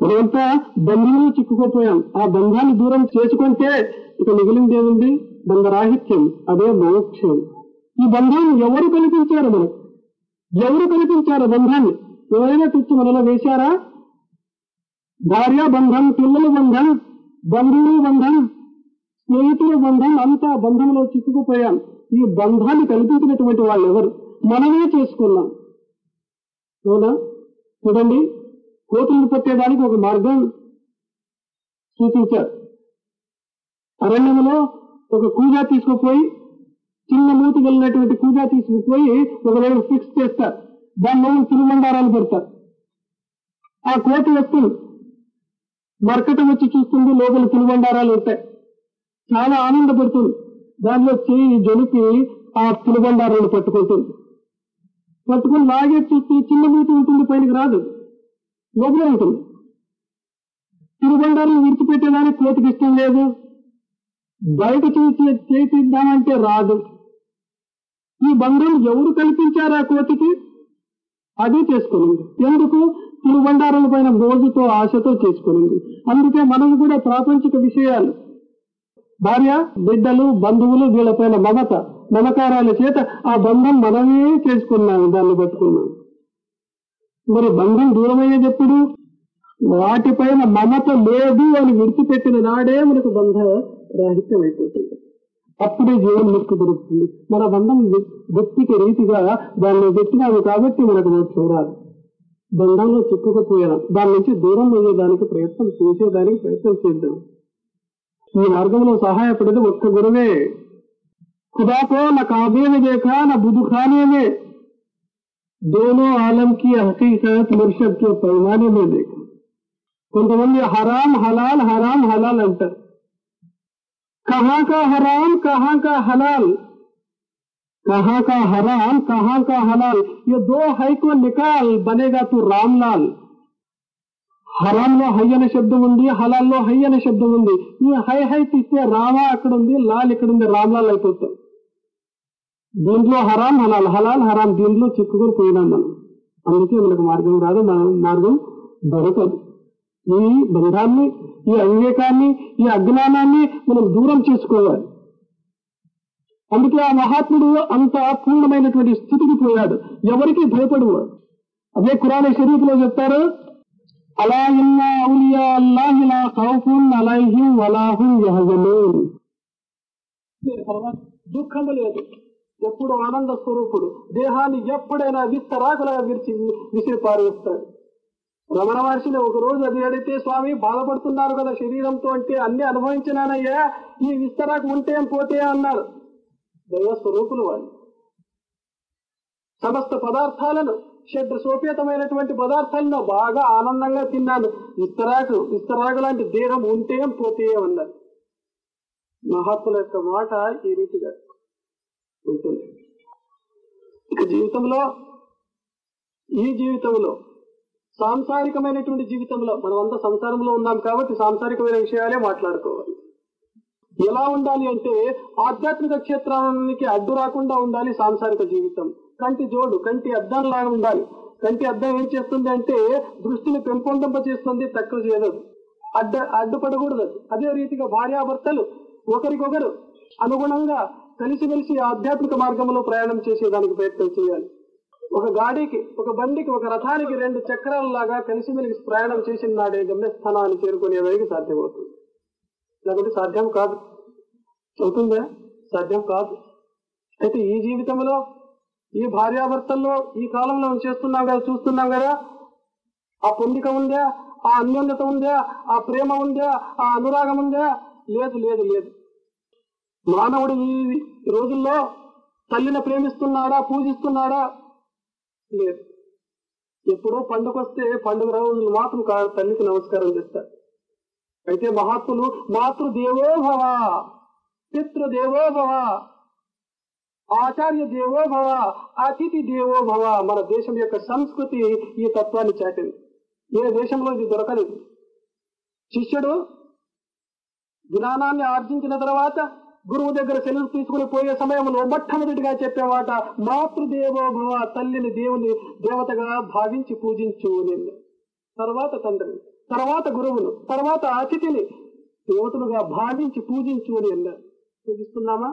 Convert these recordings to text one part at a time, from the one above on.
మనమంతా బంధంలో చిక్కుకుపోయాం ఆ బంధాన్ని దూరం చేసుకుంటే ఇక మిగిలింది ఏముంది బంధరాహిత్యం అదే మోక్షం ఈ బంధాన్ని ఎవరు కల్పించారు మనకు ఎవరు కల్పించారు బంధాన్ని ఎవరైనా తెచ్చి మనలో వేశారా భార్య బంధం పిల్లల బంధం బంధువుల బంధం స్నేహితుల బంధం అంతా బంధంలో చిక్కుకుపోయాం ఈ బంధాన్ని కల్పించినటువంటి వాళ్ళు ఎవరు మనమే చేసుకున్నాం అవునా చూడండి కోతులను పట్టేదానికి ఒక మార్గం సూచించారు అరణ్యంలో ఒక కూజా తీసుకుపోయి చిన్న మూతి వెళ్ళినటువంటి కూజా తీసుకుపోయి ఒకవేళ ఫిక్స్ చేస్తారు దానిలో తిరుమండారాలు పెడతారు ఆ కోతి వస్తుంది మరకటం వచ్చి చూస్తుంది లోపల తినుబండారాలు ఉంటాయి చాలా ఆనందపడుతుంది దానిలో చేయి జొలిపి ఆ తినుబండారాలు పట్టుకుంటుంది పట్టుకుని లాగే చూస్తే చిన్న మూతి ఉంటుంది పైనకి రాదు లోపలే ఉంటుంది తిరుబండారం విడిచిపెట్టేదానికి కోతికి ఇష్టం లేదు బయట చూసి చేయి తీద్దామంటే రాదు ఈ బంధం ఎవరు కల్పించారు ఆ కోతికి అది చేసుకునింది ఎందుకు తిరుబండారాల పైన మోజుతో ఆశతో చేసుకునింది అందుకే మనం కూడా ప్రాపంచిక విషయాలు భార్య బిడ్డలు బంధువులు వీళ్ళపైన మమత మమకారాల చేత ఆ బంధం మనమే చేసుకున్నాము దాన్ని పట్టుకున్నాం మరి బంధం దూరమయ్యేది ఎప్పుడు వాటిపైన మమత లేదు అని విడిచిపెట్టిన నాడే మనకు బంధ రాహిత్యం అయిపోతుంది అప్పుడే జీవన ముక్తి దొరుకుతుంది మన బంధం వ్యక్తికి రీతిగా దాన్ని పెట్టినాము కాబట్టి మనకు మోక్షం రాదు బంధంలో చిక్కుకుపోయాం దాని నుంచి దూరం అయ్యేదానికి ప్రయత్నం చేసేదానికి ప్రయత్నం చేద్దాం ఈ మార్గంలో సహాయపడేది ఒక్క గురువే खुदा को न काबे में देखा न बुदुखाने में दोनों आलम की हकीकत मुर्शद के पैमाने में देखा కొంతమంది హరాం హలాల్ హరాం హలాల్ అంటారు कहाँ का हराम कहाँ का हलाल कहाँ का हराम कहाँ का हलाल ये दो है को निकाल बनेगा तू रामलाल హరాంలో హై అనే శబ్దం ఉంది హలాల్లో హై అనే శబ్దం ఉంది ఈ హై హై తీస్తే రామ అక్కడ ఉంది లాల్ ఇక్కడ ఉంది రామ్లాల్ అయిపోతాం దీంట్లో హరాం హలాల్ హలాల్ హరాం దీంట్లో చిక్కుకొని పోయినాం మనం అందుకే మనకు మార్గం రాదు మనం మార్గం దొరకదు ఈ బంధాన్ని ఈ అవివేకాన్ని ఈ అజ్ఞానాన్ని మనం దూరం చేసుకోవాలి అందుకే ఆ మహాత్ముడు అంత పూర్ణమైనటువంటి స్థితికి పోయాడు ఎవరికి భయపడేవాడు అదే కురాన షరీఫ్లో చెప్తారు అలా ఇన్న ఔలియా అల్లాహి లా ఖౌఫున్ అలైహిం వలాహుం యహజనూన్ దుఃఖం లేదు ఎప్పుడు ఆనంద స్వరూపుడు దేహాన్ని ఎప్పుడైనా విస్తరాకులుగా విరిచి విసిరి పారేస్తాడు రమణ మహర్షిని ఒక రోజు అది అడిగితే స్వామి బాధపడుతున్నారు కదా శరీరంతో అంటే అన్ని అనుభవించినానయ్యా ఈ విస్తరాకు ఉంటే ఏం పోతే అన్నారు దైవ స్వరూపులు వాళ్ళు సమస్త పదార్థాలను షడ్ సోపేతమైనటువంటి పదార్థాలను బాగా ఆనందంగా తిన్నాను ఇస్తరాకు ఇస్తరాకు లాంటి దేహం ఉంటే ఏం పోతే ఏం అన్నారు మహాత్ముల యొక్క మాట ఈ రీతిగా ఉంటుంది ఇక జీవితంలో ఈ జీవితంలో సాంసారికమైనటువంటి జీవితంలో మనమంతా సంసారంలో ఉన్నాం కాబట్టి సాంసారికమైన విషయాలే మాట్లాడుకోవాలి ఎలా ఉండాలి అంటే ఆధ్యాత్మిక క్షేత్రానికి అడ్డు రాకుండా ఉండాలి సాంసారిక జీవితం కంటి జోడు కంటి అద్దం లాగా ఉండాలి కంటి అద్దం ఏం చేస్తుంది అంటే దృష్టిని పెంపొందింప చేస్తుంది తక్కువ చేయదు అడ్డ అడ్డుపడకూడదు అదే రీతిగా భార్యాభర్తలు ఒకరికొకరు అనుగుణంగా కలిసిమెలిసి ఆధ్యాత్మిక మార్గంలో ప్రయాణం చేసేదానికి ప్రయత్నం చేయాలి ఒక గాడికి ఒక బండికి ఒక రథానికి రెండు చక్రాల లాగా కలిసిమెలిసి ప్రయాణం చేసిన నాడే గమ్యస్థానాన్ని చేరుకునేదానికి సాధ్యమవుతుంది లేకపోతే సాధ్యం కాదు అవుతుందా సాధ్యం కాదు అయితే ఈ జీవితంలో ఈ భార్యాభర్తల్లో ఈ కాలంలో మనం చేస్తున్నాం కదా చూస్తున్నాం కదా ఆ పొందిక ఉందా ఆ అన్యోన్యత ఉందా ఆ ప్రేమ ఉందా ఆ అనురాగం ఉందా లేదు లేదు లేదు మానవుడు ఈ రోజుల్లో తల్లిని ప్రేమిస్తున్నాడా పూజిస్తున్నాడా లేదు ఎప్పుడో పండుగ వస్తే పండుగ రోజులు మాత్రం కా- తల్లికి నమస్కారం చేస్తారు అయితే మహాత్ములు మాతృదేవో భవ పితృదేవో భవ ఆచార్య దేవో భవ అతిథి దేవో భవ మన దేశం యొక్క సంస్కృతి ఈ తత్వాన్ని చాటింది ఏ దేశంలో ఇది దొరకలేదు శిష్యుడు జ్ఞానాన్ని ఆర్జించిన తర్వాత గురువు దగ్గర సెలవు తీసుకుని పోయే సమయంలో మొట్టమొదటిగా చెప్పేవాట మాతృదేవో భవ తల్లిని దేవుని దేవతగా భావించి పూజించు నిన్ను తర్వాత తండ్రిని తర్వాత గురువును తర్వాత అతిథిని దేవతలుగా భావించి పూజించు అని అన్నారు పూజిస్తున్నామా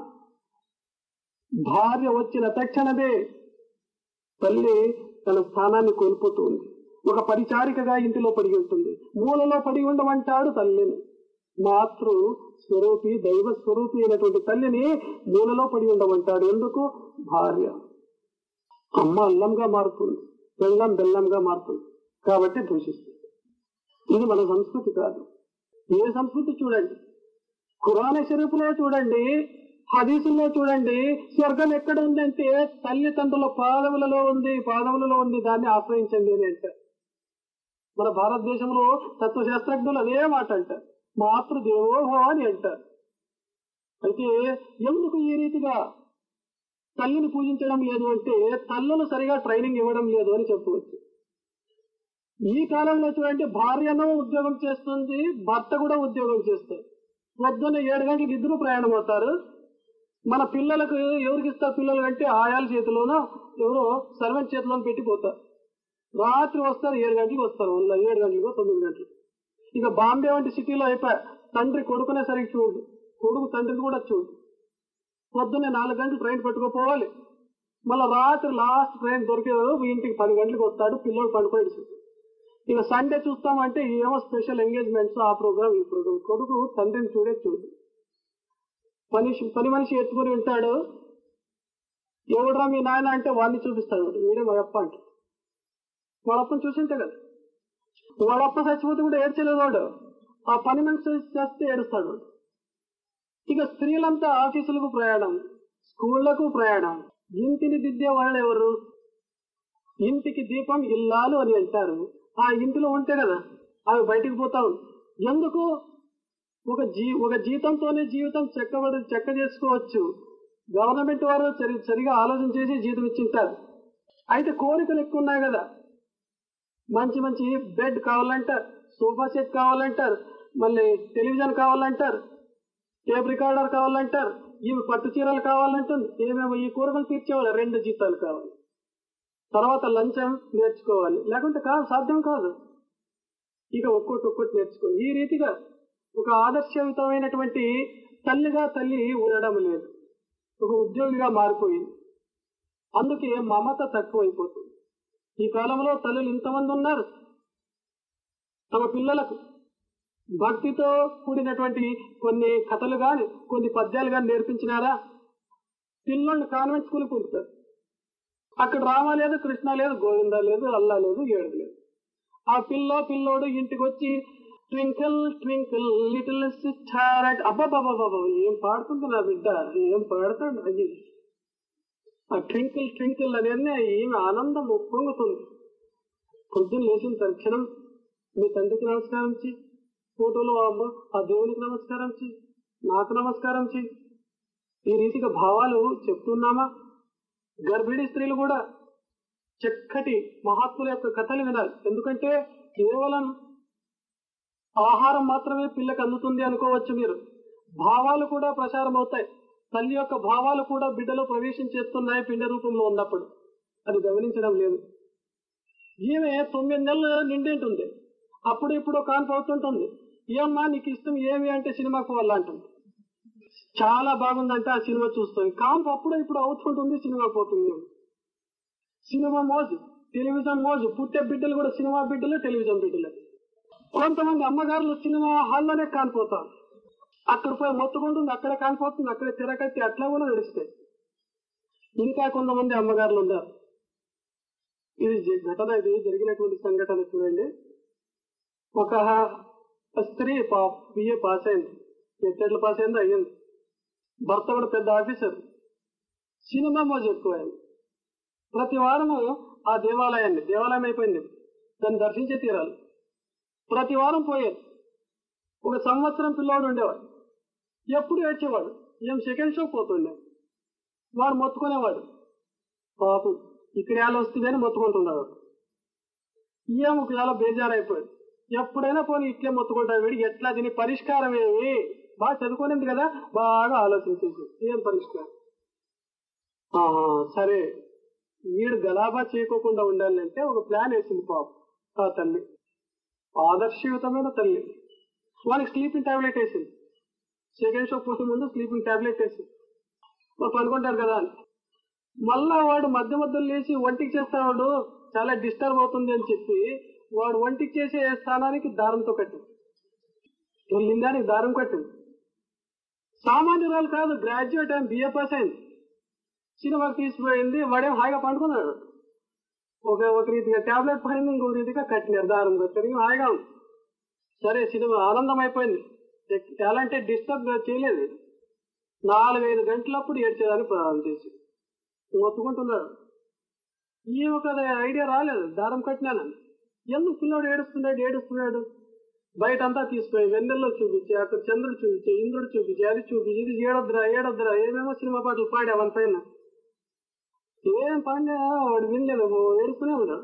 భార్య వచ్చిన తక్షణమే తల్లి తన స్థానాన్ని కోల్పోతుంది ఒక పరిచారికగా ఇంటిలో పడి ఉంటుంది మూలలో పడి ఉండమంటాడు తల్లిని మాతృ స్వరూపి దైవ స్వరూపి అయినటువంటి తల్లిని మూలలో పడి ఉండమంటాడు ఎందుకు భార్య అమ్మ అల్లంగా మారుతుంది బెల్లం బెల్లంగా మారుతుంది కాబట్టి దూషిస్తుంది ఇది మన సంస్కృతి కాదు ఏ సంస్కృతి చూడండి ఖురాన్ షరీఫ్లో చూడండి హదీసుల్లో చూడండి స్వర్గం ఎక్కడ ఉందంటే తల్లిదండ్రుల పాదవులలో ఉంది పాదవులలో ఉంది దాన్ని ఆశ్రయించండి అని అంటారు మన భారతదేశంలో తత్వశాస్త్రజ్ఞులు అదే మాట అంటారు మాతృదేవోభవ అని అంటారు అయితే ఎందుకు ఈ రీతిగా తల్లిని పూజించడం లేదు అంటే తల్లులు సరిగా ట్రైనింగ్ ఇవ్వడం లేదు అని చెప్పవచ్చు ఈ కాలంలో చూడండి భార్యను ఉద్యోగం చేస్తుంది భర్త కూడా ఉద్యోగం చేస్తారు పొద్దున్న ఏడు గంటలకు ఇద్దరు ప్రయాణం అవుతారు మన పిల్లలకు ఎవరికి ఇస్తారు పిల్లలు అంటే ఆయాల చేతిలోనో ఎవరో సర్వెంట్ చేతిలోనో పెట్టిపోతారు రాత్రి వస్తారు ఏడు గంటలకు వస్తారు మళ్ళీ ఏడు గంటలకు తొమ్మిది గంటలకు ఇక బాంబే వంటి సిటీలో అయిపోయా తండ్రి కొడుకునే సరిగ్గా చూడు కొడుకు తండ్రిని కూడా చూడు పొద్దున్నే నాలుగు గంటలు ట్రైన్ పెట్టుకోపోవాలి మళ్ళీ రాత్రి లాస్ట్ ట్రైన్ దొరికేవారు ఇంటికి పది గంటలకు వస్తాడు పిల్లలు పడుకొని ఇక సండే చూస్తామంటే ఏమో స్పెషల్ ఎంగేజ్మెంట్స్ ఆ ప్రోగ్రామ్ ఈ ప్రోగ్రామ్ కొడుకు తండ్రిని చూడే చూడు పని పని మనిషి ఎత్తుకుని ఉంటాడు ఎవడరా మీ నాయన అంటే వాడిని చూపిస్తాడు వాడు. వీడే వాడప్ప అంటే వాడప్పని చూసింటే కదా వాడప్ప చచ్చిపోతే కూడా ఏడ్చలేదు వాడు ఆ పని మనిషి చేస్తే ఏడుస్తాడు వాడు ఇక స్త్రీలంతా ఆఫీసులకు ప్రయాణం స్కూళ్లకు ప్రయాణం ఇంటిని దిద్దే వాళ్ళు ఎవరు ఇంటికి దీపం ఇల్లాలు అని అంటారు ఆ ఇంటిలో ఉంటే కదా అవి బయటికి పోతావు ఎందుకు ఒక జీ ఒక జీతంతోనే జీవితం చెక్కబడి చెక్క చేసుకోవచ్చు గవర్నమెంట్ వారు సరి సరిగా ఆలోచన చేసి జీతం ఇచ్చింటారు అయితే కోరికలు ఎక్కువ ఉన్నాయి కదా మంచి మంచి బెడ్ కావాలంటారు సోఫా సెట్ కావాలంటారు మళ్ళీ టెలివిజన్ కావాలంటారు టేప్ రికార్డర్ కావాలంటారు ఇవి పట్టు చీరలు కావాలంటుంది ఏమేమో ఈ కోరికలు తీర్చేవాళ్ళు రెండు జీతాలు కావాలి తర్వాత లంచం నేర్చుకోవాలి లేకుంటే కాదు సాధ్యం కాదు ఇక ఒక్కొక్కటి ఒక్కొక్కటి నేర్చుకోండి ఈ రీతిగా ఒక ఆదర్శయుతమైనటువంటి తల్లిగా తల్లి ఉండడం లేదు ఒక ఉద్యోగిగా మారిపోయింది అందుకే మమత తక్కువైపోతుంది ఈ కాలంలో తల్లులు ఇంతమంది ఉన్నారు తమ పిల్లలకు భక్తితో కూడినటువంటి కొన్ని కథలు గాని కొన్ని పద్యాలు గాని నేర్పించినారా పిల్లల్ని కాన్వెంట్ స్కూల్ పంపుతారు అక్కడ రామ లేదు కృష్ణ లేదు గోవింద లేదు అల్లా లేదు ఏడు లేదు ఆ పిల్ల పిల్లోడు ఇంటికి వచ్చి ట్వింకిల్ ట్వింకిల్ లిటిల్ స్టార్ అబ్బాబాబాబా ఏం పాడుతుంది నా బిడ్డ ఏం పాడతాడు అయ్యి ఆ ట్వింకిల్ ట్వింకిల్ అనేది ఏమి ఆనందం ఉప్పొంగుతుంది పొద్దున్న లేచిన తక్షణం మీ తండ్రికి నమస్కారం చెయ్యి ఫోటోలో అమ్మ ఆ దేవునికి నమస్కారం చెయ్యి నాకు నమస్కారం చెయ్యి ఈ రీతిగా భావాలు చెప్తున్నామా గర్భిణీ స్త్రీలు కూడా చక్కటి మహాత్ముల యొక్క కథలు వినాలి ఎందుకంటే కేవలం ఆహారం మాత్రమే పిల్లకి అందుతుంది అనుకోవచ్చు మీరు భావాలు కూడా ప్రచారం అవుతాయి తల్లి యొక్క భావాలు కూడా బిడ్డలో ప్రవేశం చేస్తున్నాయి పిండ రూపంలో ఉన్నప్పుడు అది గమనించడం లేదు ఈమె తొమ్మిది నెలలు నిండి ఉంటుంది అప్పుడు ఇప్పుడు కాన్పు అవుతుంటుంది ఏమ్మా నీకు ఇష్టం ఏమి అంటే సినిమాకు పోవాలా అంటుంది చాలా బాగుందంటే ఆ సినిమా చూస్తుంది కాంపు అప్పుడు ఇప్పుడు అవుతుంటుంది సినిమా పోతుంది సినిమా మోజు టెలివిజన్ మోజు పుట్టే బిడ్డలు కూడా సినిమా బిడ్డలు టెలివిజన్ బిడ్డలు కొంతమంది అమ్మగారులు సినిమా హాల్లోనే కానిపోతారు అక్కడ పోయి మొత్తుకుంటుంది అక్కడే కానిపోతుంది అక్కడే తిరగట్టి అట్లా కూడా నడుస్తాయి ఇంకా కొంతమంది అమ్మగారులు ఉన్నారు ఇది జ- ఘటన ఇది జరిగినటువంటి సంఘటన చూడండి ఒక స్త్రీ బిఏ పాస్ అయింది ఎట్టెట్లు పాస్ అయిందో అయ్యింది భర్త కూడా పెద్ద ఆఫీసర్ సినిమా మోజు ఎక్కువైంది ప్రతి వారము ఆ దేవాలయాన్ని దేవాలయం అయిపోయింది దాన్ని దర్శించే తీరాలి ప్రతి వారం పోయేది ఒక సంవత్సరం పిల్లోడు ఉండేవాడు ఎప్పుడు ఏడ్చేవాడు ఏం సెకండ్ షో పోతుండే వాడు మొత్తుకునేవాడు పాపం ఇక్కడ ఎలా వస్తుంది అని మొత్తుకుంటున్నాడు ఏం ఒక చాలా బేజారైపోయాడు ఎప్పుడైనా పోనీ ఇట్లే మొత్తుకుంటాడు వీడు ఎట్లా దీని పరిష్కారం ఏమి బాగా చదువుకునేది కదా బాగా ఆలోచించేసి ఏం పరిష్కారం ఆహా, సరే వీడు గలాబా చేయకోకుండా ఉండాలంటే ఒక ప్లాన్ వేసింది పాపం ఆ తల్లి ఆదర్శయుతమైన తల్లి వానికి స్లీపింగ్ టాబ్లెట్ వేసింది సెకండ్ షో పుట్టి ముందు స్లీపింగ్ టాబ్లెట్ వేసింది మరి పనుకుంటారు కదా అని మళ్ళా వాడు మధ్య మధ్యలో లేచి ఒంటికి చేస్తాడు చాలా డిస్టర్బ్ అవుతుంది అని చెప్పి వాడు ఒంటికి చేసే స్థానానికి దారంతో కట్టింది లింగానికి దారం కట్టింది సామాన్యురాలు కాదు గ్రాడ్యుయేట్ అండ్ బిఏ పాస్ అయింది సినిమాకి తీసిపోయింది వాడేం హాయిగా పండుకున్నాడు ఒక ఒక రీతిగా టాబ్లెట్ పడింది ఇంకో రీతిగా కట్టినారు దారం కట్టారు ఇంకా హాయిగా ఉంది సరే సినిమా ఆనందం అయిపోయింది ఎలా అంటే డిస్టర్బ్ చేయలేదు నాలుగైదు గంటలప్పుడు ఏడ్చేదాన్ని ప్రారంభం చేసి మొత్తుకుంటున్నాడు ఈ ఒక ఐడియా రాలేదు దారం కట్టినానని ఎందుకు పిల్లోడు ఏడుస్తున్నాడు ఏడుస్తున్నాడు బయట అంతా తీసుకుపోయి వెన్నెల్లో చూపించి అక్కడ చంద్రుడు చూపించి ఇంద్రుడు చూపించి అది చూపించి ఇది ఏడొద్దురా ఏడొద్దురా ఏమేమో సినిమా పాటలు పాడావని పైన ఏం పాడినా వాడు వినలేదు ఓ ఏడుస్తూనే ఉన్నాడు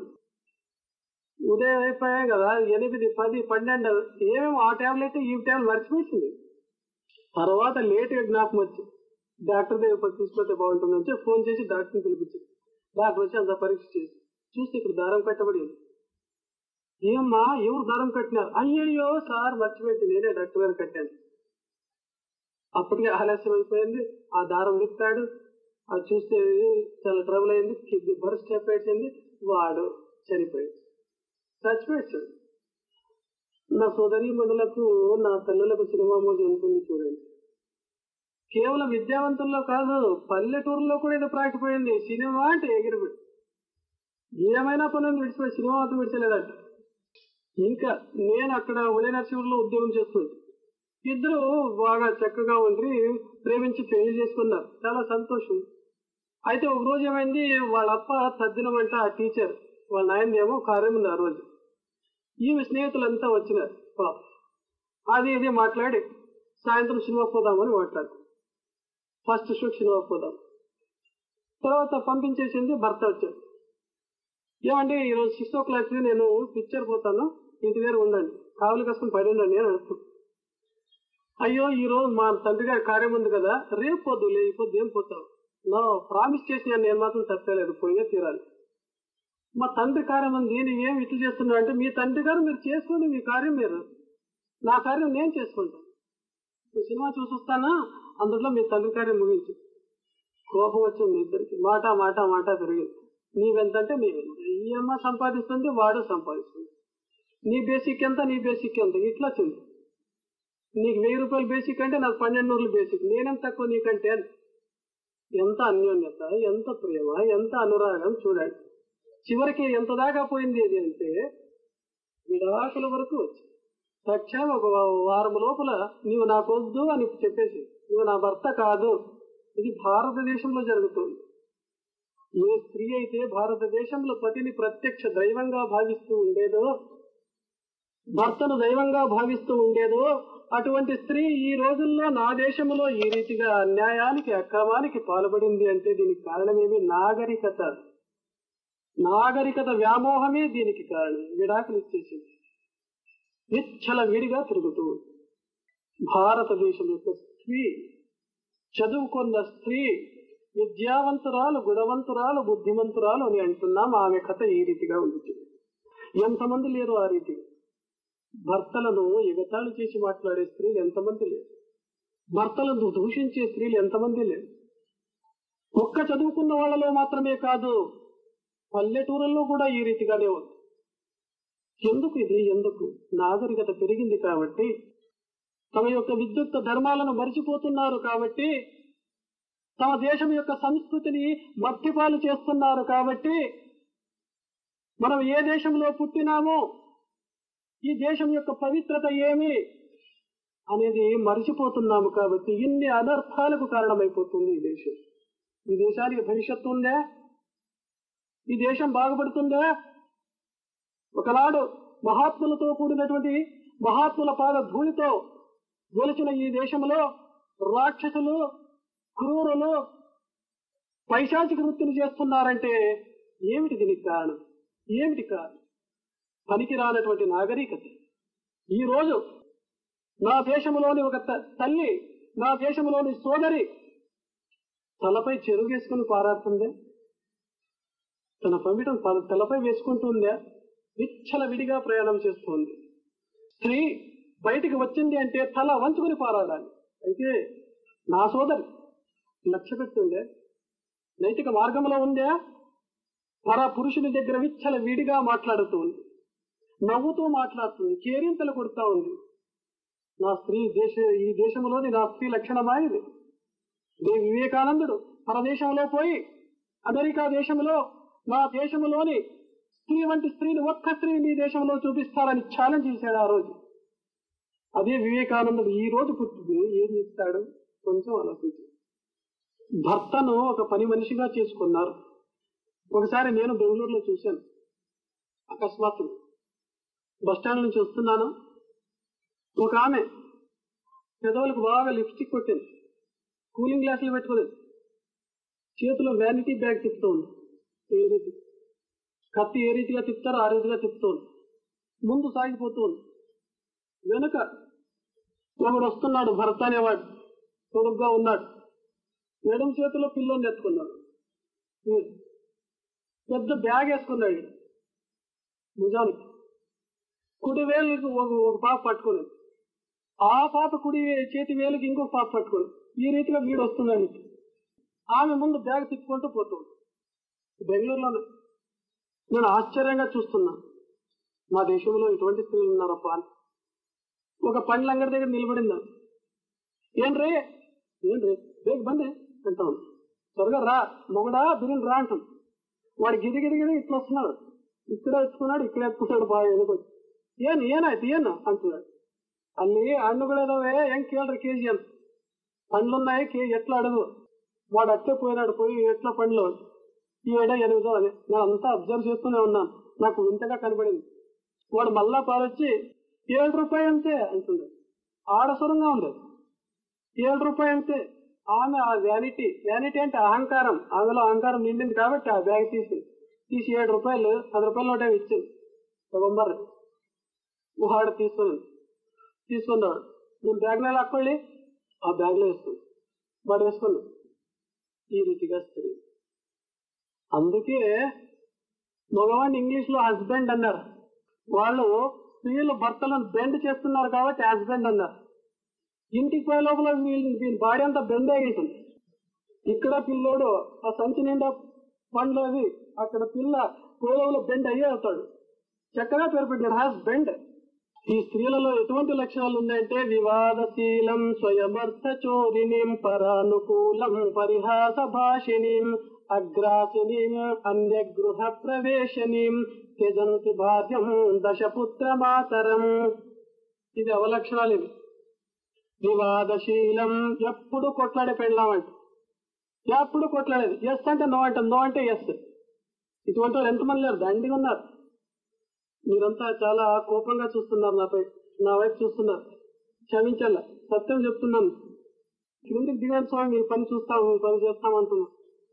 ఉదయం అయిపోయాయి కదా ఎనిమిది పది పన్నెండు ఏమేమో ఆ టాబ్లెట్ ఈ టాబ్లెట్ మర్చిపోయింది తర్వాత లేట్ జ్ఞాపకం వచ్చింది డాక్టర్ దగ్గర తీసుకొస్తే బాగుంటుందని చెప్పి ఫోన్ చేసి డాక్టర్ని పిలిపించింది డాక్టర్ వచ్చి అంత పరీక్ష చేసి చూస్తే ఇక్కడ దారం కట్టబడి ఉంది ఏమ్మా ఎవరు దారం కట్టినారు అయ్యయ్యో సార్ మర్చిపోయింది నేనే డాక్టర్ గారు కట్టాను అప్పటికే ఆలస్యం అయిపోయింది ఆ దారం విప్పాడు అది చూస్తే చాలా ట్రబుల్ అయింది కిడ్నీ బర్స్ట్ అయిపోయింది వాడు చనిపోయాడు చచ్చిపోయాడు నా సోదరి మండలకు నా తల్లులకు సినిమా మోజు ఉంటుంది చూడండి కేవలం విద్యావంతుల్లో కాదు పల్లెటూరులో కూడా ఇది ప్రాకిపోయింది సినిమా అంటే ఎగిరిపోయి ఏమైనా పనులు విడిచిపోయి సినిమా మాత్రం విడిచలేదంట ఇంకా నేను అక్కడ ఉదయ నరసింహంలో ఉద్యోగం చేస్తుంది ఇద్దరు బాగా చక్కగా ఉండి ప్రేమించి పెళ్లి చేసుకున్నారు చాలా సంతోషం అయితే ఒక రోజు ఏమైంది వాళ్ళ అప్ప తద్దినమంట ఆ టీచర్ వాళ్ళ నాయన ఏమో కార్యం ఉంది ఆ రోజు ఈమె స్నేహితులంతా వచ్చినారు పాప అది ఇది మాట్లాడి సాయంత్రం సినిమా పోదామని మాట్లాడు ఫస్ట్ షో సినిమా పోదాం తర్వాత పంపించేసింది భర్త వచ్చాడు ఏమండి ఈరోజు సిక్స్ ఓ క్లాక్ నేను పిక్చర్ పోతాను ఇంటి దగ్గర ఉండండి కావలి కష్టం పడి ఉండండి అని అడుగుతాను అయ్యో ఈ రోజు మా తండ్రి గారి కార్యం ఉంది కదా రేపు పొద్దులే ఈ పొద్దు ఏం పోతావు నా ప్రామిస్ చేసిన నేను మాత్రం తప్పలేదు పోయే తీరాలి మా తండ్రి కార్యం ఉంది నువ్వేం ఇట్లు చేస్తున్నావు అంటే మీ తండ్రి గారు మీరు చేసుకోండి మీ కార్యం మీరు నా కార్యం నేను చేసుకుంటాను ఈ సినిమా చూసొస్తానా అందులో మీ తండ్రి కార్యం ముగించు కోపం వచ్చింది ఇద్దరికి మాట మాట మాట పెరిగింది నీవెంతంటే నీవెంత ఈ అమ్మ సంపాదిస్తుంది వాడు సంపాదిస్తుంది నీ బేసిక్ ఎంత నీ బేసిక్ ఎంత ఇట్లా వచ్చింది నీకు వెయ్యి రూపాయలు బేసిక్ అంటే నాకు పన్నెండు నూరులు బేసిక్ నేనేం తక్కువ నీకంటే ఎంత అన్యోన్యత ఎంత ప్రేమ ఎంత అనురాగం చూడండి చివరికి ఎంత దాకా పోయింది ఇది అంటే విడాకుల వరకు వచ్చి తక్షణం ఒక వారం లోపల నీవు నాకు వద్దు అని చెప్పేసి నువ్వు నా భర్త కాదు ఇది భారతదేశంలో జరుగుతుంది ఏ స్త్రీ అయితే భారతదేశంలో పతిని ప్రత్యక్ష దైవంగా భావిస్తూ ఉండేదో భర్తను దైవంగా భావిస్తూ ఉండేదో అటువంటి స్త్రీ ఈ రోజుల్లో నా దేశంలో ఈ రీతిగా అన్యాయానికి అక్రమానికి పాల్పడింది అంటే దీనికి కారణమేమి నాగరికత నాగరికత వ్యామోహమే దీనికి కారణం విడాకులు ఇచ్చేసింది నిచ్చల విడిగా తిరుగుతూ భారతదేశం యొక్క స్త్రీ చదువుకున్న స్త్రీ విద్యావంతురాలు గుణవంతురాలు బుద్ధిమంతురాలు అని అంటున్నాం ఆమె కథ ఈ రీతిగా ఉంది ఎంతమంది లేరు ఆ రీతిగా భర్తలను ఎగతాళి చేసి మాట్లాడే స్త్రీలు ఎంతమంది లేరు భర్తలను దూషించే స్త్రీలు ఎంతమంది లేరు ఒక్క చదువుకున్న వాళ్ళలో మాత్రమే కాదు పల్లెటూరుల్లో కూడా ఈ రీతిగానే ఉంది ఎందుకు ఇది ఎందుకు నాగరికత పెరిగింది కాబట్టి తమ యొక్క విద్యుత్ ధర్మాలను మరిచిపోతున్నారు కాబట్టి తమ దేశం యొక్క సంస్కృతిని మట్టిపాలు చేస్తున్నారు కాబట్టి మనం ఏ దేశంలో పుట్టినామో ఈ దేశం యొక్క పవిత్రత ఏమి అనేది మరిచిపోతున్నాము కాబట్టి ఇన్ని అనర్థాలకు కారణమైపోతుంది ఈ దేశం ఈ దేశానికి భవిష్యత్తు ఉందా ఈ దేశం బాగుపడుతుందా ఒకనాడు మహాత్ములతో కూడినటువంటి మహాత్ముల పాద ధూళితో గెలిచిన ఈ దేశంలో రాక్షసులు క్రూరులు పైశాచిక వృత్తిని చేస్తున్నారంటే ఏమిటి దీనికి కారణం ఏమిటి కారణం పనికి రానటువంటి నాగరికత ఈ రోజు నా దేశంలోని ఒక త- తల్లి నా దేశంలోని సోదరి తలపై చెరుగేసుకుని పారాడుతుందే తన పంపిటం తలపై వేసుకుంటుందా విచ్చల విడిగా ప్రయాణం చేస్తుంది స్త్రీ బయటికి వచ్చింది అంటే తల వంచుకొని పారాడాలి అయితే నా సోదరి లక్ష్య పెట్టుందే నైతిక మార్గంలో ఉందే పర పురుషుని దగ్గర విచ్చల విడిగా మాట్లాడుతూ ఉంది నవ్వుతూ మాట్లాడుతుంది కేరింతలు కొడుతా ఉంది నా స్త్రీ దేశ ఈ దేశంలోని నా స్త్రీ లక్షణమా ఇది దేవి వివేకానందుడు పరదేశంలో పోయి అమెరికా దేశంలో నా దేశంలోని స్త్రీ వంటి స్త్రీని ఒక్క స్త్రీని మీ దేశంలో చూపిస్తారని ఛాలెంజ్ చేశాడు ఆ రోజు అదే వివేకానందుడు ఈ రోజు పుట్టింది ఏం చేస్తాడు కొంచెం ఆలోచించు భర్తను ఒక పని మనిషిగా చేసుకున్నారు ఒకసారి నేను బెంగళూరులో చూశాను అకస్మాత్తు బస్టాండ్ నుంచి వస్తున్నాను ఒక ఆమె పెదవులకు బాగా లిప్స్టిక్ కొట్టింది కూలింగ్ గ్లాసులు పెట్టుకునేది చేతిలో వ్యానిటీ బ్యాగ్ తిప్పుతూ ఉంది ఏ రీతి కత్తి ఏ రీతిగా తిప్పుతారో ఆ రీతిగా తిప్పుతూ ఉంది ముందు సాగిపోతూ ఉంది వెనుక ఒకడు వస్తున్నాడు భర్త అనేవాడు పొడుగ్గా ఉన్నాడు ఎడమ చేతిలో పిల్లోని ఎత్తుకున్నాడు వీడు. పెద్ద బ్యాగ్ వేసుకున్నాడు ఈయన. భుజానికి కుడి వేలుకి ఒక ఒక పాప పట్టుకునేది ఆ పాప కుడి వే- చేతి వేలుకి ఇంకొక పాప పట్టుకుని ఈ రీతిగా వీడు వస్తున్నాడు ఆమె ముందు బ్యాగ్ తిప్పుకుంటూ పోతుంది బెంగళూరులోనే నేను ఆశ్చర్యంగా చూస్తున్నాను మా దేశంలో ఇటువంటి స్త్రీలు ఉన్నారప్ప అని ఒక పండ్ల అంగడి దగ్గర నిలబడిందా ఏంట్రే ఏంట్రే బేగ్ బందే అంటాం త్వరగా రా మొగడా బిరిని రా అంటాం వాడు గిది గిది గిది ఇట్లా వస్తున్నాడు ఇక్కడ ఎత్తుకున్నాడు ఇక్కడ ఎత్తుకున్నాడు బాగా ఎదుగు ಏನ್ ಏನಾಯ್ತು ಏನು అంటున్నాడు ಅಲ್ಲಿ ಹಣ್ಣುಗಳಿದಾವೆ ಹೆಂಗ್ ಕೇಳ್ರಿ కేజీ ಅಂತ పండ్లున్నాయి కే ఎట్లా అడుగు వాడు అట్టే పోయినాడు పోయి ఎట్లా పండ్లు ఈ ఏడా ఎనిమిదో అని నేను అంతా అబ్జర్వ్ చేస్తూనే ఉన్నాను నాకు వింతగా కనబడింది వాడు మళ్ళా పాలొచ్చి ఏడు రూపాయి అంతే అంటున్నాడు ఆడసురంగా ఉంది ఏడు రూపాయి అంతే ఆమె ఆ వ్యానిటీ వ్యానిటీ అంటే అహంకారం ఆమెలో అహంకారం నిండింది కాబట్టి ఆ బ్యాగ్ తీసి తీసి ఏడు రూపాయలు పది రూపాయల నోటే ఇచ్చింది తొంభై వాడు తీసుకుని తీసుకున్నాడు నేను బ్యాగ్లో లాక్ಕೊಳ್ಳి ఆ బ్యాగ్లో వేసుకుని వాడు వేసుకున్నాడు ఈ రీతిగా స్త్రీ అందుకే మగవాడిని ఇంగ్లీష్ లో హస్బెండ్ అన్నారు వాళ్ళు స్త్రీలు భర్తలను బెండ్ చేస్తున్నారు కాబట్టి హస్బెండ్ అన్నారు ఇంటికి పోయే లోపల వీళ్ళ వీళ్ళ బాడీ అంతా బెండ్ అయ్యింటుంది ఇక్కడ పిల్లోడు ఆ సంచి నిండా పండ్లు అవి అక్కడ పిల్ల పోలోలో బెండ్ అయ్యే అవుతాడు చక్కగా పేరు పెట్టాడు హస్బెండ్ ఈ స్త్రీలలో ఎటువంటి లక్షణాలు ఉన్నాయంటే వివాదశీలం స్వయమర్థ చోరిణీం పరానుకూలం పరిహాస భాషిణీం అగ్రాసినీం అన్యగృహ ప్రవేశనీం త్యజంతి భార్యం దశపుత్ర మాతరం ఇది అవలక్షణాలు ఇవి వివాదశీలం ఎప్పుడు కొట్లాడే పెళ్ళామంట ఎప్పుడు కొట్లాడేది ఎస్ అంటే నో అంటే నో అంటే ఎస్ ఇటువంటి వాళ్ళు ఎంతమంది లేరు దండిగా ఉన్నారు మీరంతా చాలా కోపంగా చూస్తున్నారు నాపై నా వైపు చూస్తున్నారు క్షమించాల సత్యం చెప్తున్నాను క్రిందికి దిగాను స్వామి మీరు పని చూస్తాము మీ పని చేస్తామంటున్నా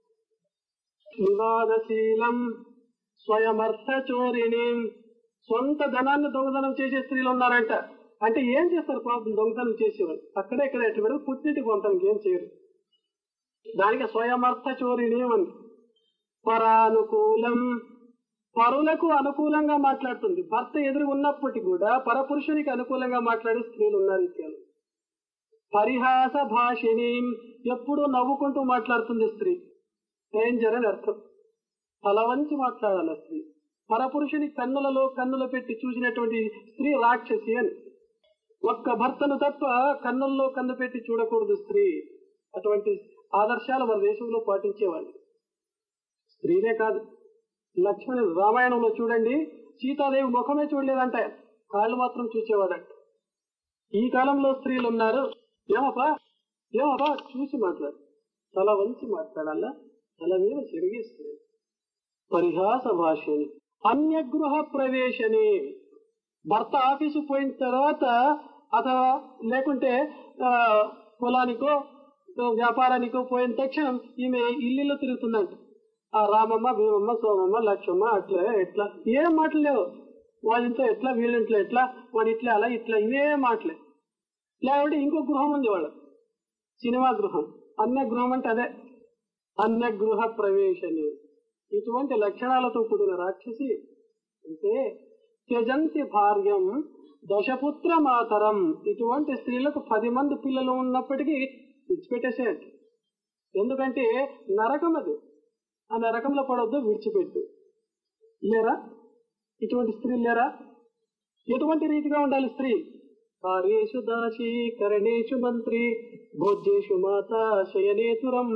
వివాదశీలం స్వయమర్థ చోరిని సొంత ధనాన్ని దొంగతనం చేసే స్త్రీలు ఉన్నారంట అంటే ఏం చేస్తారు పాపం దొంగతనం చేసేవాళ్ళు అక్కడే ఇక్కడ ఎట్లా పెడితే పుట్టింటికి పంపడానికి ఏం చేయరు దానికి స్వయమర్థ చోరిని అని పరానుకూలం పరులకు అనుకూలంగా మాట్లాడుతుంది భర్త ఎదురు ఉన్నప్పటికీ కూడా పరపురుషునికి అనుకూలంగా మాట్లాడే స్త్రీలు ఉన్నారు ఇత్యాలు పరిహాస భాషిని ఎప్పుడూ నవ్వుకుంటూ మాట్లాడుతుంది స్త్రీ డేంజర్ అని అర్థం తల వంచి మాట్లాడాలి స్త్రీ పరపురుషుని కన్నులలో కన్నులు పెట్టి చూసినటువంటి స్త్రీ రాక్షసి అని ఒక్క భర్తను తప్ప కన్నుల్లో కన్ను పెట్టి చూడకూడదు స్త్రీ అటువంటి ఆదర్శాలు మన దేశంలో పాటించేవాళ్ళు స్త్రీనే కాదు లక్ష్మణుడు రామాయణంలో చూడండి సీతాదేవి ముఖమే చూడలేదంట కాళ్ళు మాత్రం చూసేవాడంట ఈ కాలంలో స్త్రీలు ఉన్నారు ఏమపా ఏమపా చూసి మాట్లాడు తల వంచి మాట్లాడాలా తల మీద చెరిగిస్తుంది పరిహాస భాషని అన్యగృహ ప్రవేశని భర్త ఆఫీసు పోయిన తర్వాత అథవా లేకుంటే ఆ, పొలానికో ఆ, వ్యాపారానికో పోయిన తక్షణం ఈమె ఇల్లు తిరుగుతుందంట ఆ రామమ్మ భీమమ్మ సోమమ్మ లక్ష్మమ్మ అట్లా ఎట్లా ఏం మాటలు లేవు వాళ్ళింట్లో ఎట్లా వీళ్ళింట్లో ఎట్లా వాడి ఇట్లా అలా ఇట్లా ఇవే మాటలే లేకపోతే ఇంకో గృహం ఉంది వాళ్ళ సినిమా గృహం అన్య గృహం అంటే అదే అన్య గృహ ప్రవేశని ఇటువంటి లక్షణాలతో కూడిన రాక్షసి అంటే త్యజంతి భార్యం దశపుత్ర మాతరం ఇటువంటి స్త్రీలకు పది మంది పిల్లలు ఉన్నప్పటికీ విడిచిపెట్టేసేయండి ఎందుకంటే నరకం అది ఆ నరకంలో పడవద్దు విడిచిపెట్టు లేరా ఇటువంటి స్త్రీ లేరా ఎటువంటి రీతిగా ఉండాలి స్త్రీ కార్యేషు దాసి కరణేషు మంత్రి భోజ్యేషు మాత శయనేతు రంభ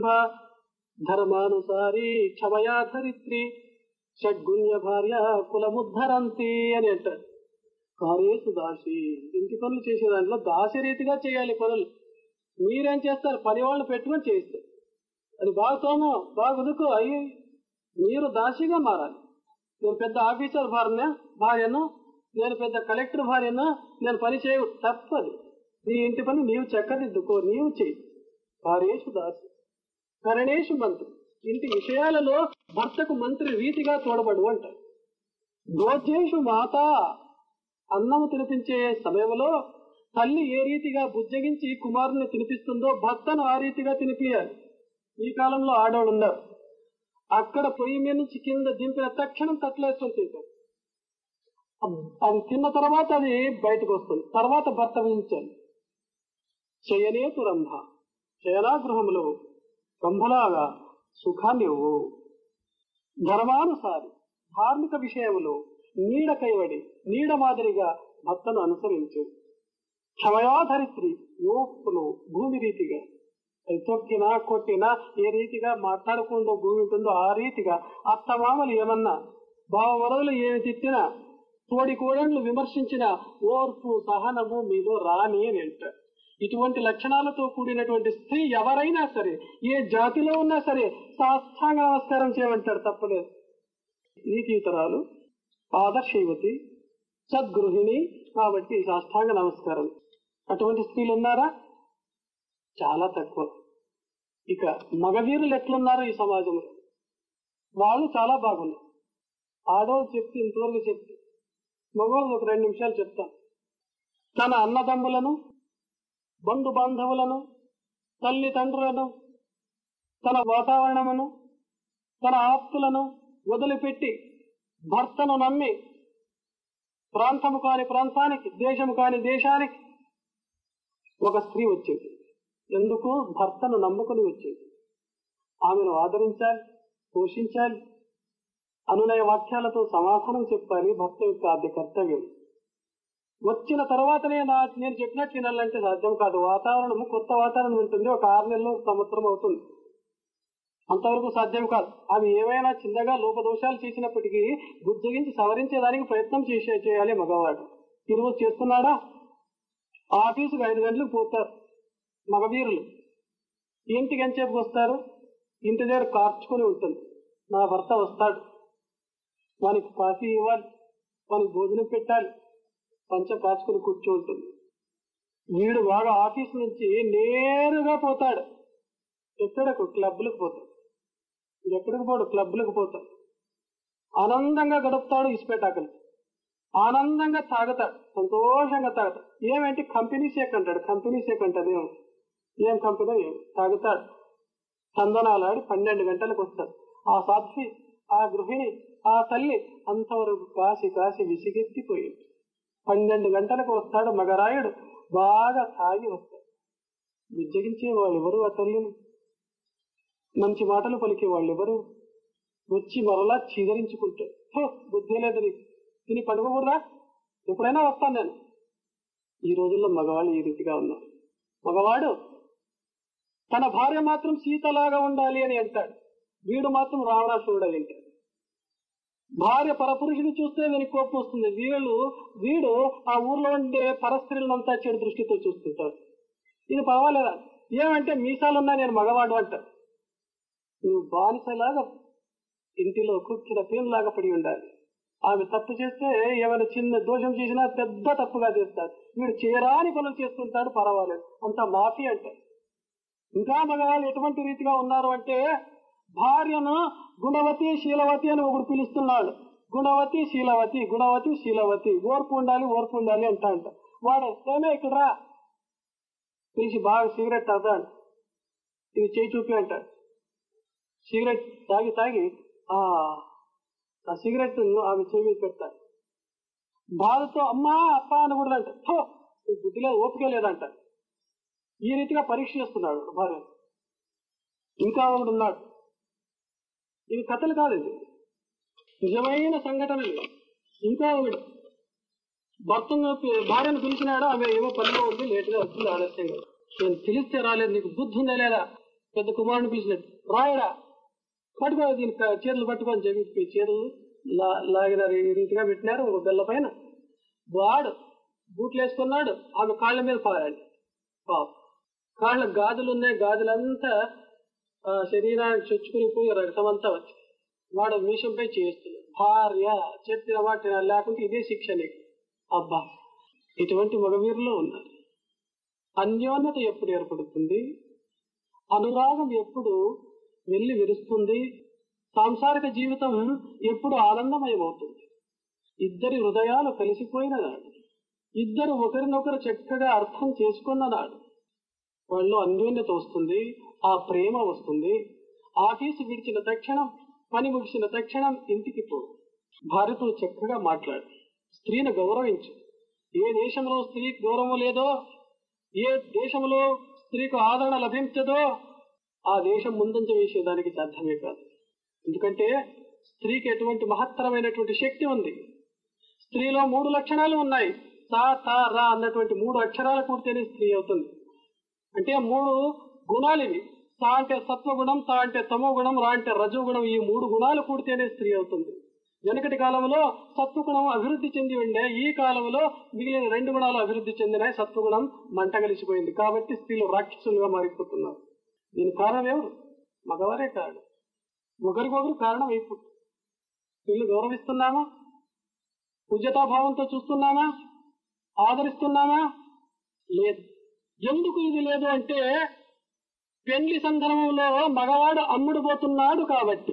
ధర్మానుసారి క్షమయా ధరిత్రి షడ్గుణ్య భార్య కులముద్ధరంతి అని అంటారు కార్యేషు దాసి ఇంటి పనులు చేసే దాంట్లో దాసి రీతిగా చేయాలి పనులు మీరేం చేస్తారు పని వాళ్ళు పెట్టుకొని చేస్తారు అది బాగా తోమో బాగా ఉదుకో అయ్యి మీరు దాసిగా మారాలి నేను పెద్ద ఆఫీసర్ భార్య భార్యను నేను పెద్ద కలెక్టర్ భార్యను నేను పని చేయ తప్పదు నీ ఇంటి పని నీవు చక్కదిద్దుకో నీవు చేయి కార్యేషు దాసి కరణేషు మంత్రి ఇంటి విషయాలలో భర్తకు మంత్రి రీతిగా తోడబడు అంటారు దోచేషు మాత అన్నము తినిపించే సమయంలో తల్లి ఏ రీతిగా బుజ్జగించి కుమారుని తినిపిస్తుందో భర్తను ఆ రీతిగా తినిపియాలి ఈ కాలంలో ఆడవాళ్ళు ఉన్నారు అక్కడ పొయ్యి మీద నుంచి కింద దింపిన తక్షణం తట్లేసుకొని తింటారు అది తిన్న తర్వాత అది బయటకు వస్తుంది తర్వాత భర్త విధించాలి శయనేతు రంభ శయనాగృహములో రంభలాగా సుఖాన్ని ఇవ్వు ధర్మానుసారి ధార్మిక విషయములో నీడ కైవడి నీడ మాదిరిగా భర్తను అనుసరించు క్షమయాధరిత్రి ఓపును భూమి రీతిగా అది తొక్కినా కొట్టినా ఏ రీతిగా మాట్లాడకుండా భూమి ఉంటుందో ఆ రీతిగా అత్తమామలు ఏమన్నా బావమరదులు ఏమి తిట్టినా తోడి కోడళ్ళు విమర్శించిన ఓర్పు సహనము మీలో రాని అని అంటారు ఇటువంటి లక్షణాలతో కూడినటువంటి స్త్రీ ఎవరైనా సరే ఏ జాతిలో ఉన్నా సరే సాష్టాంగ నమస్కారం చేయమంటారు తప్పలేదు నీతితరాలు ఆదర్శయువతి సద్గృహిణి కాబట్టి సాష్టాంగ నమస్కారం అటువంటి స్త్రీలు ఉన్నారా చాలా తక్కువ ఇక మగవీరులు ఎట్లున్నారు ఈ సమాజంలో వాళ్ళు చాలా బాగున్నారు ఆడవాళ్ళు చెప్తే ఇంతవరకు చెప్తే మగవాళ్ళు ఒక రెండు నిమిషాలు చెప్తాను తన అన్నదమ్ములను బంధు బాంధవులను తల్లిదండ్రులను తన వాతావరణమును తన ఆప్తులను వదిలిపెట్టి భర్తను నమ్మి ప్రాంతము కాని ప్రాంతానికి దేశము కాని దేశానికి ఒక స్త్రీ వచ్చేది ఎందుకు భర్తను నమ్ముకుని వచ్చేది ఆమెను ఆదరించాలి పోషించాలి అనునయ వాక్యాలతో సమాధానం చెప్పాలి భర్త యొక్క ఆద్య కర్తవ్యం వచ్చిన తర్వాతనే నా నేను చెప్పినట్టు వినాలంటే సాధ్యం కాదు వాతావరణము కొత్త వాతావరణం ఉంటుంది ఒక ఆరు నెలలు సంవత్సరం అవుతుంది అంతవరకు సాధ్యం కాదు అవి ఏవైనా చిన్నగా లోపదోషాలు చేసినప్పటికీ బుజ్జగించి సవరించేదానికి ప్రయత్నం చేసే చేయాలి మగవాడు ఈరోజు చేస్తున్నాడా ఆఫీసుకు ఐదు గంటలకు పోతారు మగవీరులు ఇంటికి ఎంతసేపుకి వస్తారు ఇంటి దగ్గర కార్చుకొని ఉంటుంది నా భర్త వస్తాడు వానికి కాఫీ ఇవ్వాలి వానికి భోజనం పెట్టాలి పంచ కాచుకుని కూర్చుంటుంది వీడు బాగా ఆఫీస్ నుంచి నేరుగా పోతాడు ఎక్కడకు క్లబ్లకు పోతాడు ఎక్కడికి పోడు క్లబ్లకు పోతాడు ఆనందంగా గడుపుతాడు ఇసుపెట్టాకలు ఆనందంగా తాగుతాడు సంతోషంగా తాగుతాడు ఏమేంటి కంపెనీ షేక్ అంటాడు కంపెనీ షేక్ అంటాడు ఏం ఏం కంపెనీ ఏం తాగుతాడు చందనాలాడి పన్నెండు గంటలకు వస్తాడు ఆ సాధ్వి ఆ గృహిణి ఆ తల్లి అంతవరకు కాసి కాసి విసిగెత్తిపోయింది పన్నెండు గంటలకు వస్తాడు మగరాయుడు బాగా తాగి వస్తాడు విజ్జగించే వాళ్ళు ఎవరు ఆ తల్లిని మంచి మాటలు పలికే వాళ్ళు ఎవరు వచ్చి మరలా చీదరించుకుంటాడు హో బుద్ధి లేదు నీకు తిని పడుకోకూడదా ఎప్పుడైనా వస్తాను నేను ఈ రోజుల్లో మగవాళ్ళు ఈ రీతిగా ఉన్నారు మగవాడు తన భార్య మాత్రం సీతలాగా ఉండాలి అని అంటాడు వీడు మాత్రం రావణాసురుడు అని అంటాడు భార్య పరపురుషుని చూస్తే వీనికి కోపం వస్తుంది వీళ్ళు వీడు ఆ ఊర్లో ఉండే పరస్త్రీలంతా చెడు దృష్టితో చూస్తుంటాడు ఇది పర్వాలేదా ఏమంటే మీసాలున్నా నేను మగవాడు అంటాడు నువ్వు బానిసలాగా ఇంటిలో కుక్కిన పేరులాగా పడి ఉండాలి ఆమె తప్పు చేస్తే ఏమైనా చిన్న దోషం చేసినా పెద్ద తప్పుగా చేస్తాడు వీడు చేయరాని పనులు చేస్తుంటాడు పర్వాలేదు అంత మాఫీ అంటారు ఇంకా మగవాళ్ళు ఎటువంటి రీతిగా ఉన్నారు అంటే భార్యను గుణవతి శీలవతి అని ఒకడు పిలుస్తున్నాడు గుణవతి శీలవతి గుణవతి శీలవతి ఓర్పు ఉండాలి ఓర్పు ఉండాలి అంట అంట వాడు ఏమే ఇక్కడ రా పిలిచి బాగా సిగరెట్ తాగుతాడు ఇది చేయి చూపి అంటాడు సిగరెట్ తాగి తాగి ఆ ఆ సిగరెట్ ఆమె చెవి పెడతాడు బాధతో అమ్మా అప్ప అనకూడదంట "హో, నీకు బుద్ధి లేదు ఓపిక లేదంట ఈ రీతిగా పరీక్ష చేస్తున్నాడు భార్య ఇంకా ఒకడు ఉన్నాడు ఇది కథలు కాదు ఇది నిజమైన సంఘటనలు ఇంకా ఒకడు భర్తను పి- భార్యను పిలిచినాడు ఆమె ఏమో పనిలో ఉంది లేటుగా వచ్చింది ఆలస్యంగా నేను పిలిస్తే రాలేదు నీకు బుద్ధి ఉందా లేదా పెద్ద కుమారుని పిలిచినట్టు రాయడా పట్టుకో దీని క- చీరలు పట్టుకొని చెప్పి చీరలు లా- లాగినారు ఈ రీతిగా పెట్టినారు ఒక బెల్ల పైన వాడు బూట్లు వేసుకున్నాడు ఆమె కాళ్ళ మీద పారాడు పాపం కాళ్ళ గాజులు ఉన్నాయి గాజులంతా ఆ, శరీరానికి చొచ్చుకుని పోయి రక్తం అంతా వచ్చింది వాడు మీషంపై చేస్తున్నాడు భార్య చెప్పిన మాట వినాలి, లేకుంటే ఇదే శిక్ష నీకు అబ్బా ఇటువంటి మగవీరులో ఉన్నారు అన్యోన్యత ఎప్పుడు ఏర్పడుతుంది అనురాగం ఎప్పుడు వెళ్ళి విరుస్తుంది సాంసారిక జీవితం ఎప్పుడు ఆనందమయమవుతుంది ఇద్దరి హృదయాలు కలిసిపోయిన నాడు ఇద్దరు ఒకరినొకరు చక్కగా అర్థం చేసుకున్న నాడు వాళ్ళు అన్యోన్యత వస్తుంది ఆ ప్రేమ వస్తుంది ఆఫీసు విడిచిన తక్షణం పని ముగిసిన తక్షణం ఇంటికి పో భార్యతో చక్కగా మాట్లాడు స్త్రీని గౌరవించు ఏ దేశంలో స్త్రీకి గౌరవం లేదో ఏ దేశంలో స్త్రీకి ఆదరణ లభించదో ఆ దేశం ముందంజ వేసేదానికి సాధ్యమే కాదు ఎందుకంటే స్త్రీకి ఎటువంటి మహత్తరమైనటువంటి శక్తి ఉంది స్త్రీలో మూడు లక్షణాలు ఉన్నాయి సా తా రా అన్నటువంటి మూడు అక్షరాలు కూడితేనే స్త్రీ అవుతుంది అంటే మూడు గుణాలు ఇవి సా అంటే సత్వగుణం తా అంటే తమో గుణం రా అంటే రజోగుణం ఈ మూడు గుణాలు కూడితేనే స్త్రీ అవుతుంది వెనకటి కాలంలో సత్వగుణం అభివృద్ధి చెంది ఉండే ఈ కాలంలో మిగిలిన రెండు గుణాలు అభివృద్ధి చెందినాయి సత్వగుణం మంట కలిసిపోయింది కాబట్టి స్త్రీలు రాక్షసులుగా మారిపోతున్నారు దీని కారణం ఎవరు మగవారే కాదు ఒకరికొకరు కారణం అయిపోతుంది స్త్రీలు గౌరవిస్తున్నామా పూజ్యతాభావంతో చూస్తున్నామా ఆదరిస్తున్నామా లేదు ఎందుకు ఇది లేదు అంటే పెళ్లి సందర్భంలో మగవాడు అమ్ముడు పోతున్నాడు కాబట్టి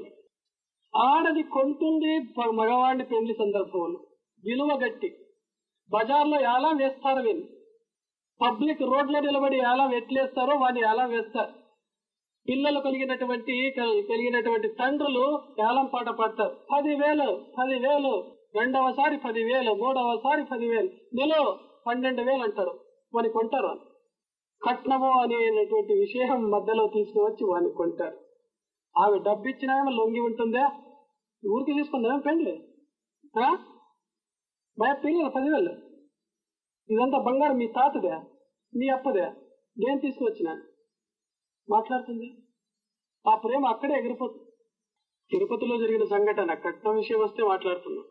ఆడది కొంటుంది ప- మగవాడిని పెళ్లి సందర్భంలో విలువ గట్టి బజార్లో ఎలా వేస్తారు వీళ్ళు పబ్లిక్ రోడ్లో నిలబడి ఎలా ఎట్లేస్తారో వాడిని ఎలా వేస్తారు పిల్లలు కలిగినటువంటి కల్- కలిగినటువంటి తండ్రులు ఏలం పాట పాడతారు పదివేలు పదివేలు రెండవసారి పదివేలు మూడవసారి పదివేలు నెల పన్నెండు వేలు అంటారు వాని కొంటారు వాళ్ళు. కట్నము అనేటువంటి విషయం మధ్యలో తీసుకువచ్చి వాడిని కొంటారు ఆమె డబ్బు ఇచ్చినా ఏమో లొంగి ఉంటుందా ఊరికి తీసుకుందా పెండ్లి ఆ? భయ పిల్లలు పదివేలు ఇదంతా బంగారం మీ తాతదే మీ అప్పదే నేను తీసుకువచ్చినాను మాట్లాడుతుంది ఆ ప్రేమ అక్కడే ఎగిరిపోతుంది తిరుపతిలో జరిగిన సంఘటన కట్నం విషయం వస్తే మాట్లాడుతున్నాం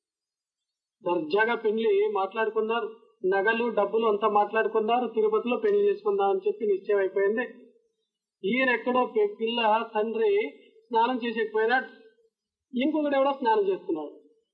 దర్జాగా పెళ్లి మాట్లాడుకున్నారు నగలు డబ్బులు అంతా మాట్లాడుకున్నారు తిరుపతిలో పెళ్లి చేసుకుందాం అని చెప్పి నిశ్చయం అయిపోయింది ఈయన ఎక్కడో పి- పిల్ల తండ్రి స్నానం చేసేకపోయినాడు ఇంకొకడు ఎవడో స్నానం చేస్తున్నాడు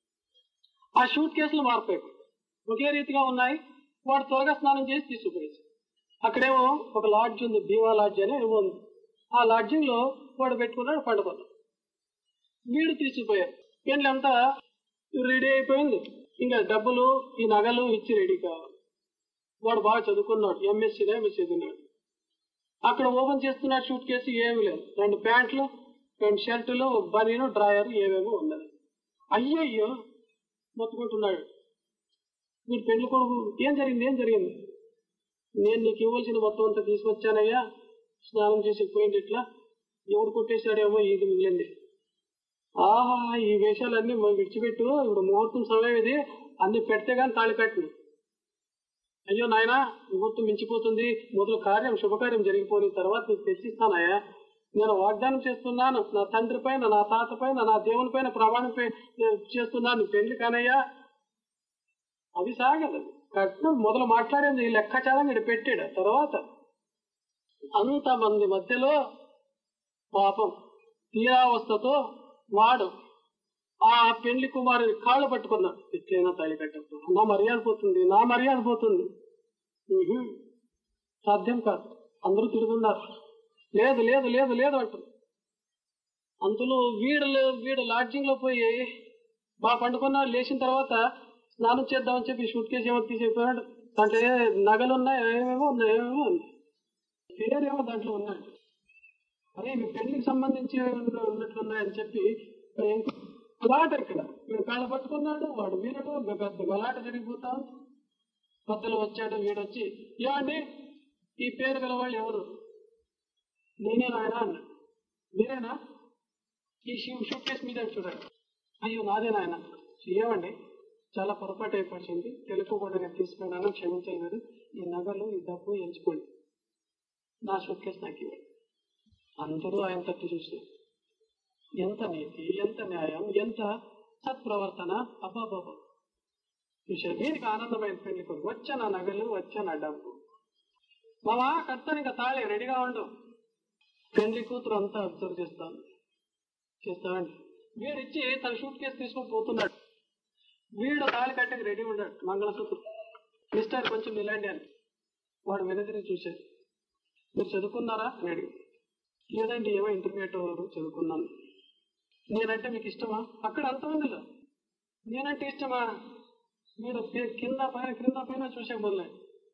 ఆ షూట్ కేసులు మారిపోయాయి ఒకే రీతిగా ఉన్నాయి వాడు త్వరగా స్నానం చేసి తీసుకుపోయేసి అక్కడేమో ఒక లాడ్జ్ ఉంది భీమా లాడ్జ్ అని ఏమో ఉంది ఆ లాడ్జింగ్ లో వాడు పెట్టుకున్నాడు పండుకున్నాడు వీడు తీసుకుపోయారు పెళ్లి అంతా రెడీ అయిపోయింది ఇంకా డబ్బులు ఈ నగలు ఇచ్చి రెడీ కావాలి వాడు బాగా చదువుకున్నాడు ఎంఎస్సీనే ఎంఎస్ చదివినాడు అక్కడ ఓపెన్ చేస్తున్నాడు షూట్ కేసు ఏమీ లేదు రెండు ప్యాంట్లు రెండు షర్టులు బనీను డ్రాయర్ ఏమేమో ఉన్నది అయ్యయ్యో మొత్తుకుంటున్నాడు వీడు పెళ్లి కొడుకు ఏం జరిగింది ఏం జరిగింది నేను నీకు ఇవ్వాల్సిన మొత్తం అంతా తీసుకొచ్చానయ్యా స్నానం చేసి పోయింది ఇట్లా ఎవడు కొట్టేశాడేమో ఇది మిగిలింది ఆహా ఈ వేషాలన్నీ మనం విడిచిపెట్టు ఇప్పుడు ముహూర్తం సమయం ఇది అన్ని పెడితే గాని తాళి కట్టు అయ్యో నాయనా ముహూర్తం మించిపోతుంది మొదలు కార్యం శుభకార్యం జరిగిపోయిన తర్వాత నీకు తెచ్చిస్తానయ్యా నేను వాగ్దానం చేస్తున్నాను నా తండ్రి పైన నా తాత పైన నా దేవుని పైన ప్రమాణం పై నేను చేస్తున్నాను పెళ్లి కానయ్యా అది సాగదు కట్నం మొదలు మాట్లాడింది ఈ లెక్కాచారం ఇక్కడ పెట్టాడు తర్వాత అంతమంది మధ్యలో పాపం తీరావస్థతో వాడు ఆ పెళ్లి కుమారుని కాళ్ళు పట్టుకున్నాడు ఎట్లయినా తాళి కట్టప్పుడు నా మర్యాద పోతుంది నా మర్యాద పోతుంది ఉహు. సాధ్యం కాదు అందరూ తిడుతున్నారు లేదు లేదు లేదు లేదు అంటారు అంతలో వీడు వీడు లాడ్జింగ్ లో పోయి బాగా పండుకున్నాడు లేచిన తర్వాత స్నానం చేద్దామని చెప్పి షూట్ కేసు ఏమో తీసేపోయాడు అంటే నగలు ఉన్నాయి ఏమేమో ఉన్నాయి ఏమేమో ఉన్నాయి పేరేమో దాంట్లో ఉన్నాయి అరే ఇవి పెళ్లికి సంబంధించి ఉన్నట్లున్నాయని చెప్పి గలాట ఇక్కడ వీడు కాళ్ళు పట్టుకున్నాడు వాడు వీరడు పెద్ద గలాట జరిగిపోతా ఉంది. మధ్యలో వచ్చాడు వీడొచ్చి ఏమండి ఈ పేరు గల వాళ్ళు ఎవరు నేనే నాయన అన్నాడు మీరేనా ఈ షూట్ కేసు మీద చూడండి అయ్యో నాదే నాయన ఏమండి చాలా పొరపాటు అయిపోయింది తెలుపుకుండా నేను తీసుకున్నాను క్షమించలేదు ఈ నగలు ఈ డబ్బు ఎంచుకోండి నా షూట్ కేసు నాకు ఇవ్వండి అందరూ ఆయన తట్టు చూశారు ఎంత నీతి ఎంత న్యాయం ఎంత సత్ప్రవర్తన అబ్బాబాబా చూశారు దీనికి ఆనందమైన పెళ్లి కొడుకు వచ్చా నా నగలు వచ్చా నా డబ్బు మావా కడతాను ఇంకా తాళే రెడీగా ఉండు పెళ్లి కూతురు అంతా అబ్జర్వ్ చేస్తాను చేస్తామండి వీడు ఇచ్చి తన షూట్ కేసు తీసుకొని పోతున్నాడు వీడు తాళి కట్టకి రెడీ ఉన్నాడు మంగళసూత్రం మిస్టర్ కొంచెం ఇలాంటి అని వాడు వెనదిరి చూశాడు మీరు చదువుకున్నారా అని అడిగి లేదండి ఏమో ఇంటర్మీడియట్ వారు చదువుకున్నాను నేనంటే మీకు ఇష్టమా అక్కడ అంత ఉందిలో నేనంటే ఇష్టమా మీరు పే- కింద పైన కింద పైన చూసే మొదలే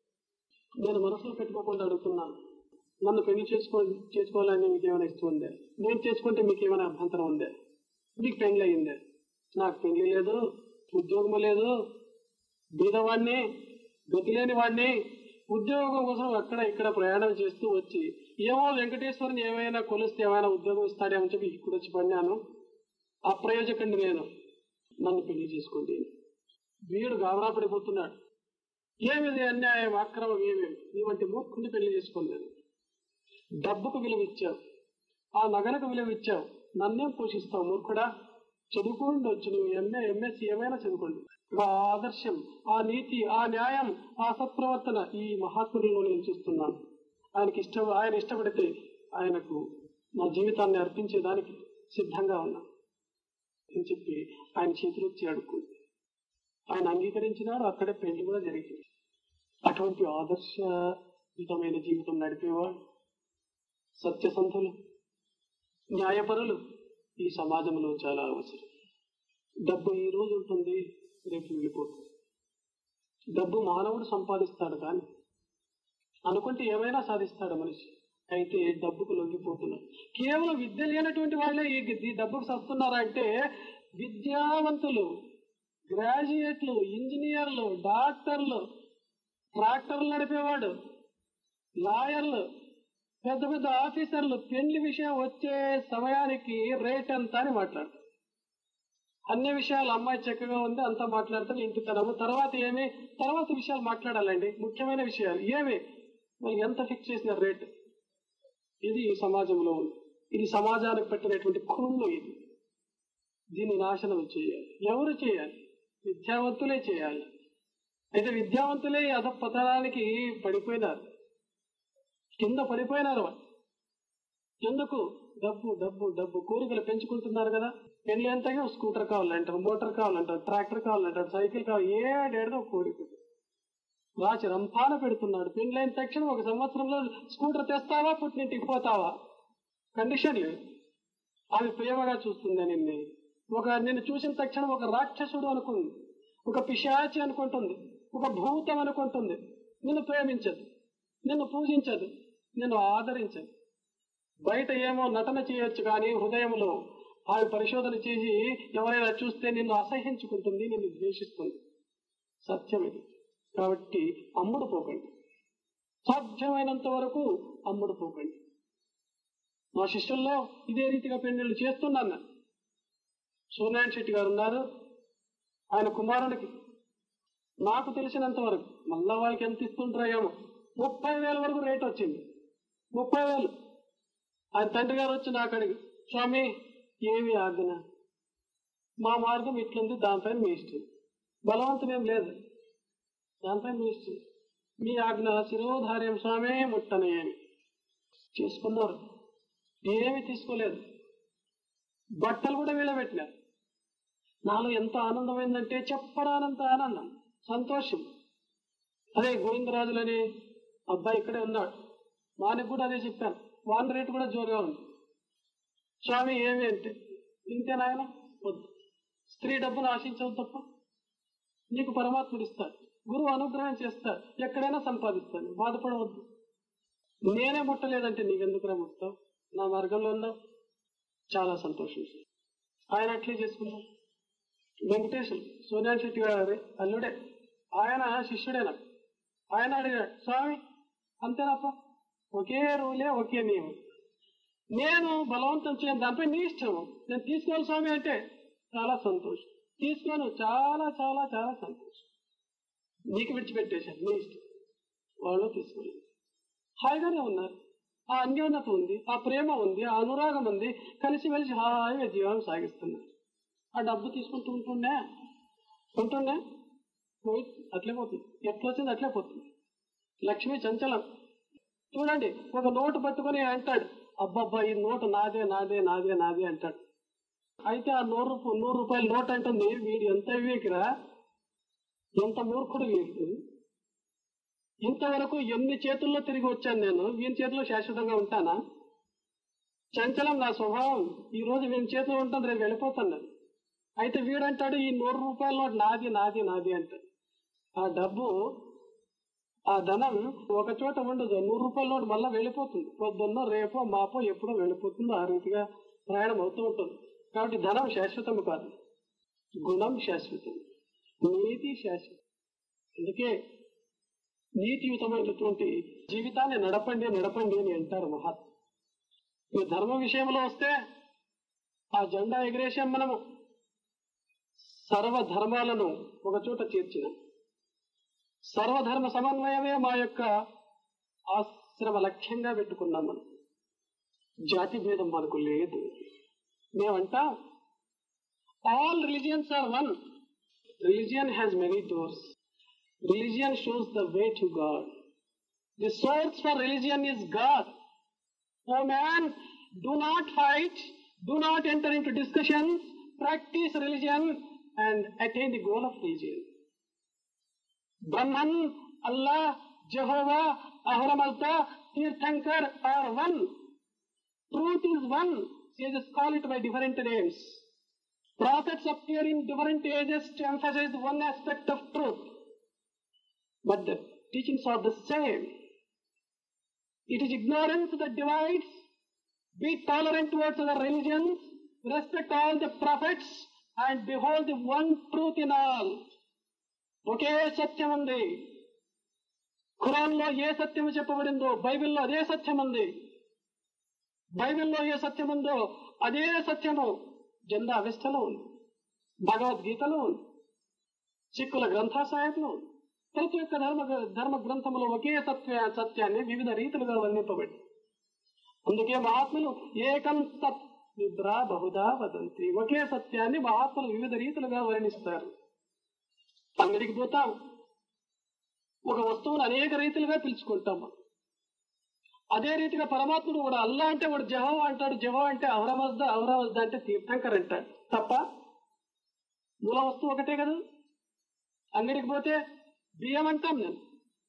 నేను మనసులో పెట్టుకోకుండా అడుగుతున్నాను నన్ను పెళ్లి చేసుకో చేసుకోవాలని మీకు ఏమైనా ఇష్టం ఉందే నేను చేసుకుంటే మీకు ఏమైనా అభ్యంతరం ఉందే మీకు పెళ్లి అయిందే నాకు పెళ్లి లేదు ఉద్యోగం లేదు బీదవాడిని గతిలేని వాడిని ఉద్యోగం కోసం అక్కడ ఇక్కడ ప్రయాణం చేస్తూ వచ్చి ఏమో వెంకటేశ్వరుని ఏమైనా కొలిస్తే ఏమైనా ఉద్యోగం ఇస్తాడేమని చెప్పి ఇక్కడ వచ్చి పడినాను అప్రయోజకండి నేను నన్ను పెళ్లి చేసుకోండి వీడు గాబరా పడిపోతున్నాడు ఏమిది అన్యాయం అక్రమం ఏమేమి నీ వంటి మూర్ఖుని పెళ్లి చేసుకోలేదు డబ్బుకు విలువ ఇచ్చావు ఆ నగలకు విలువ ఇచ్చావు నన్నేం పోషిస్తావు మూర్ఖుడా చదువుకోండి వచ్చు నువ్వు ఎంఏ ఎంఎస్సి ఏమైనా చదువుకోండి ఆ ఆదర్శం ఆ నీతి ఆ న్యాయం ఆ సత్ప్రవర్తన ఈ మహాత్ములలో నేను చూస్తున్నాను ఆయనకి ఇష్టం ఆయన ఇష్టపడితే ఆయనకు నా జీవితాన్ని అర్పించేదానికి సిద్ధంగా ఉన్నా అని చెప్పి ఆయన చేతులొచ్చి అడుక్కుంది ఆయన అంగీకరించినాడు అక్కడే పెళ్లి కూడా జరిగింది అటువంటి ఆదర్శయుతమైన జీవితం నడిపేవాడు సత్యసంధులు న్యాయపరులు ఈ సమాజంలో చాలా అవసరం డబ్బు ఈ రోజు ఉంటుంది రేపు వెళ్ళిపోతుంది డబ్బు మానవుడు సంపాదిస్తాడు కానీ అనుకుంటే ఏమైనా సాధిస్తాడు మనిషి అయితే డబ్బుకు లొంగిపోతున్నాడు కేవలం విద్య లేనటువంటి వాళ్ళే ఈ ఈ డబ్బుకు సస్తున్నారా అంటే విద్యావంతులు గ్రాడ్యుయేట్లు ఇంజనీర్లు డాక్టర్లు ట్రాక్టర్లు నడిపేవాడు లాయర్లు పెద్ద పెద్ద ఆఫీసర్లు పెళ్లి విషయం వచ్చే సమయానికి రేట్ ఎంత అని మాట్లాడతారు అన్ని విషయాలు అమ్మాయి చక్కగా ఉంది అంతా మాట్లాడతారు ఇంటి తనము తర్వాత ఏమి తర్వాత విషయాలు మాట్లాడాలండి ముఖ్యమైన విషయాలు ఏమి మరి ఎంత ఫిక్స్ చేసిన రేట్ ఇది ఈ సమాజంలో ఉంది ఇది సమాజానికి పెట్టినటువంటి కుళ్ళు ఇది దీన్ని నాశనం చేయాలి ఎవరు చేయాలి విద్యావంతులే చేయాలి అయితే విద్యావంతులే అధపతనానికి పడిపోయినారు కింద పడిపోయినారు వాళ్ళు. ఎందుకు డబ్బు డబ్బు డబ్బు కోరికలు పెంచుకుంటున్నారు కదా పెళ్లి ఎంతగా స్కూటర్ కావాలంటారు మోటార్ కావాలంటారు ట్రాక్టర్ కావాలంటారు సైకిల్ కావాలి ఏడేడో కోరిక రాచి రంపాన పెడుతున్నాడు పెళ్లైన తక్షణం ఒక సంవత్సరంలో స్కూటర్ తెస్తావా పుట్టింటికి పోతావా కండిషన్ లేదు ఆమె ప్రేమగా చూస్తుంది నిన్ను ఒక నిన్ను చూసిన తక్షణం ఒక రాక్షసుడు అనుకుంది ఒక పిశాచి అనుకుంటుంది ఒక భూతం అనుకుంటుంది నిన్ను ప్రేమించదు నిన్ను పూజించదు నిన్ను ఆదరించదు బయట ఏమో నటన చేయొచ్చు కానీ హృదయంలో ఆమె పరిశోధన చేసి ఎవరైనా చూస్తే నిన్ను అసహించుకుంటుంది నిన్ను ద్వేషిస్తుంది సత్యం ఇది కాబట్టి అమ్ముడు పోకండి సాధ్యమైనంత వరకు అమ్ముడు పోకండి మా శిష్యుల్లో ఇదే రీతిగా పెళ్లిళ్ళు చేస్తున్నాను నేను. సూర్యనారాయణ శెట్టి గారు ఉన్నారు ఆయన కుమారునికి నాకు తెలిసినంత వరకు మళ్ళా వాళ్ళకి ఎంత ఇస్తుంటారో ఏమో ముప్పై వేల వరకు రేట్ వచ్చింది ముప్పై వేలు ఆయన తండ్రి గారు వచ్చి నాకు అడిగి స్వామి ఏమి ఆజ్ఞ మా మార్గం ఇట్లుంది దానిపైన మీ ఇష్టం బలవంతం ఏం లేదు దానిపైన మీ ఇష్టం మీ ఆజ్ఞ శిరోధార్యం స్వామే ముట్టనయ్యని చేసుకున్నారు ఏమీ తీసుకోలేదు బట్టలు కూడా వీళ్ళబెట్టినారు నాలో ఎంత ఆనందమైందంటే చెప్పడానంత ఆనందం సంతోషం అదే గోవిందరాజులని అబ్బాయి ఇక్కడే ఉన్నాడు వానికి కూడా అదే చెప్పాను వాని రేటు కూడా జోరుగా ఉంది స్వామి ఏమి అంటే ఇంతే నాయన వద్దు స్త్రీ డబ్బును ఆశించవు తప్ప నీకు పరమాత్ముడు ఇస్తాడు గురువు అనుగ్రహం చేస్తాడు ఎక్కడైనా సంపాదిస్తాను బాధపడవద్దు నేనే ముట్టలేదంటే నీకెందుకురా ముట్టావు నా మార్గంలో ఉన్నావు చాలా సంతోషం ఆయన అట్లే చేసుకున్నాం వెంకటేశ్వర సోనియా శెట్టి గారి అల్లుడే ఆయన శిష్యుడేనా ఆయన అడిగాడు స్వామి అంతేనప్ప ఒకే రూలే ఒకే నియమం నేను బలవంతం చేయను దానిపై నీ ఇష్టం నేను తీసుకోవాలి స్వామి అంటే చాలా సంతోషం తీసుకోను చాలా చాలా చాలా సంతోషం నీకు విడిచిపెట్టేశాను నీ ఇష్టం వాళ్ళు తీసుకోలేదు హాయిగానే ఉన్నారు ఆ అన్యోన్యత ఉంది ఆ ప్రేమ ఉంది ఆ అనురాగం ఉంది కలిసి మెలిసి హాయిగా జీవనం సాగిస్తున్నారు ఆ డబ్బు తీసుకుంటూ ఉంటుండే ఉంటుండే పోయి అట్లే పోతుంది ఎట్లా వచ్చింది అట్లే పోతుంది లక్ష్మి చంచలం చూడండి ఒక నోటు పట్టుకొని అంటాడు అబ్బబ్బా ఈ నోటు నాదే నాదే నాదే నాదే అంటాడు అయితే ఆ నూరు రూపాయలు నూరు రూపాయల నోట్ అంటుంది వీడు ఎంత వివేకిరా ఎంత మూర్ఖుడు వీడు ఇంతవరకు ఎన్ని చేతుల్లో తిరిగి వచ్చాను నేను వీని చేతిలో శాశ్వతంగా ఉంటానా చంచలం నా స్వభావం ఈ రోజు వీని చేతిలో ఉంటుంది రేపు వెళ్ళిపోతాను నేను అయితే వీడంటాడు ఈ నూరు రూపాయల నోట్ నాది నాది నాది అంటాడు ఆ డబ్బు ఆ ధనం ఒక చోట ఉండదు నూరు రూపాయల నోటు మళ్ళీ వెళ్ళిపోతుంది పొద్దున్న రేపో మాపో ఎప్పుడో వెళ్ళిపోతుందో ఆ రీతిగా ప్రయాణం అవుతూ ఉంటుంది కాబట్టి ధనం శాశ్వతం కాదు గుణం శాశ్వతం నీతి శాశ్వతం అందుకే నీతియుతమైనటువంటి జీవితాన్ని నడపండి నడపండి అని అంటారు మహాత్మ ఈ ధర్మ విషయంలో వస్తే ఆ జెండా ఎగిరేసాం మనము సర్వధర్మాలను ఒక చోట చేర్చినాం సర్వధర్మ సమన్వయమే మా యొక్క ఆశ్రమ లక్ష్యంగా పెట్టుకున్నాం మనం జాతి భేదం మనకు లేదు మేమంటాం all religions are one religion has many doors religion shows the way to God the source for religion is God O man do not fight do not enter into discussions practice religion and attain the goal of religion Brahman, Allah, Jehovah, Ahuramalta, Tirthankar are one. Truth is one. Sages call it by different names. Prophets appear in different ages to emphasize one aspect of truth. But the teachings are the same. It is ignorance that divides. Be tolerant towards other religions. Respect all the prophets and behold the one truth in all. ఒకే సత్యం ఉంది ఖురాన్ లో ఏ సత్యం చెప్పబడిందో బైబిల్లో అదే సత్యం ఉంది బైబిల్లో ఏ సత్యం ఉందో అదే సత్యము జెండా అవస్థలో ఉంది భగవద్గీతలో ఉంది సిక్కుల గ్రంథ సాహిత్యంలో ఉంది ప్రతి ఒక్క ధర్మ ధర్మ గ్రంథములో ఒకే సత్య సత్యాన్ని వివిధ రీతులుగా వర్ణింపబడి అందుకే మహాత్ములు ఏకం సత్ నిద్ర బహుదా వదంతి ఒకే సత్యాన్ని మహాత్ములు వివిధ రీతులుగా వర్ణిస్తారు అంగడికి పోతాం ఒక వస్తువును అనేక రీతిలుగా పిలుచుకుంటాం మనం. అదే రీతిగా పరమాత్ముడు కూడా అల్లా అంటే వాడు జహో అంటాడు జహో అంటే అవరవజ్ద అవరవజ్ద అంటే తీర్థంకర్ అంటాడు తప్ప మూల వస్తువు ఒకటే కదా అంగడికి పోతే బియ్యం అంటాం నేను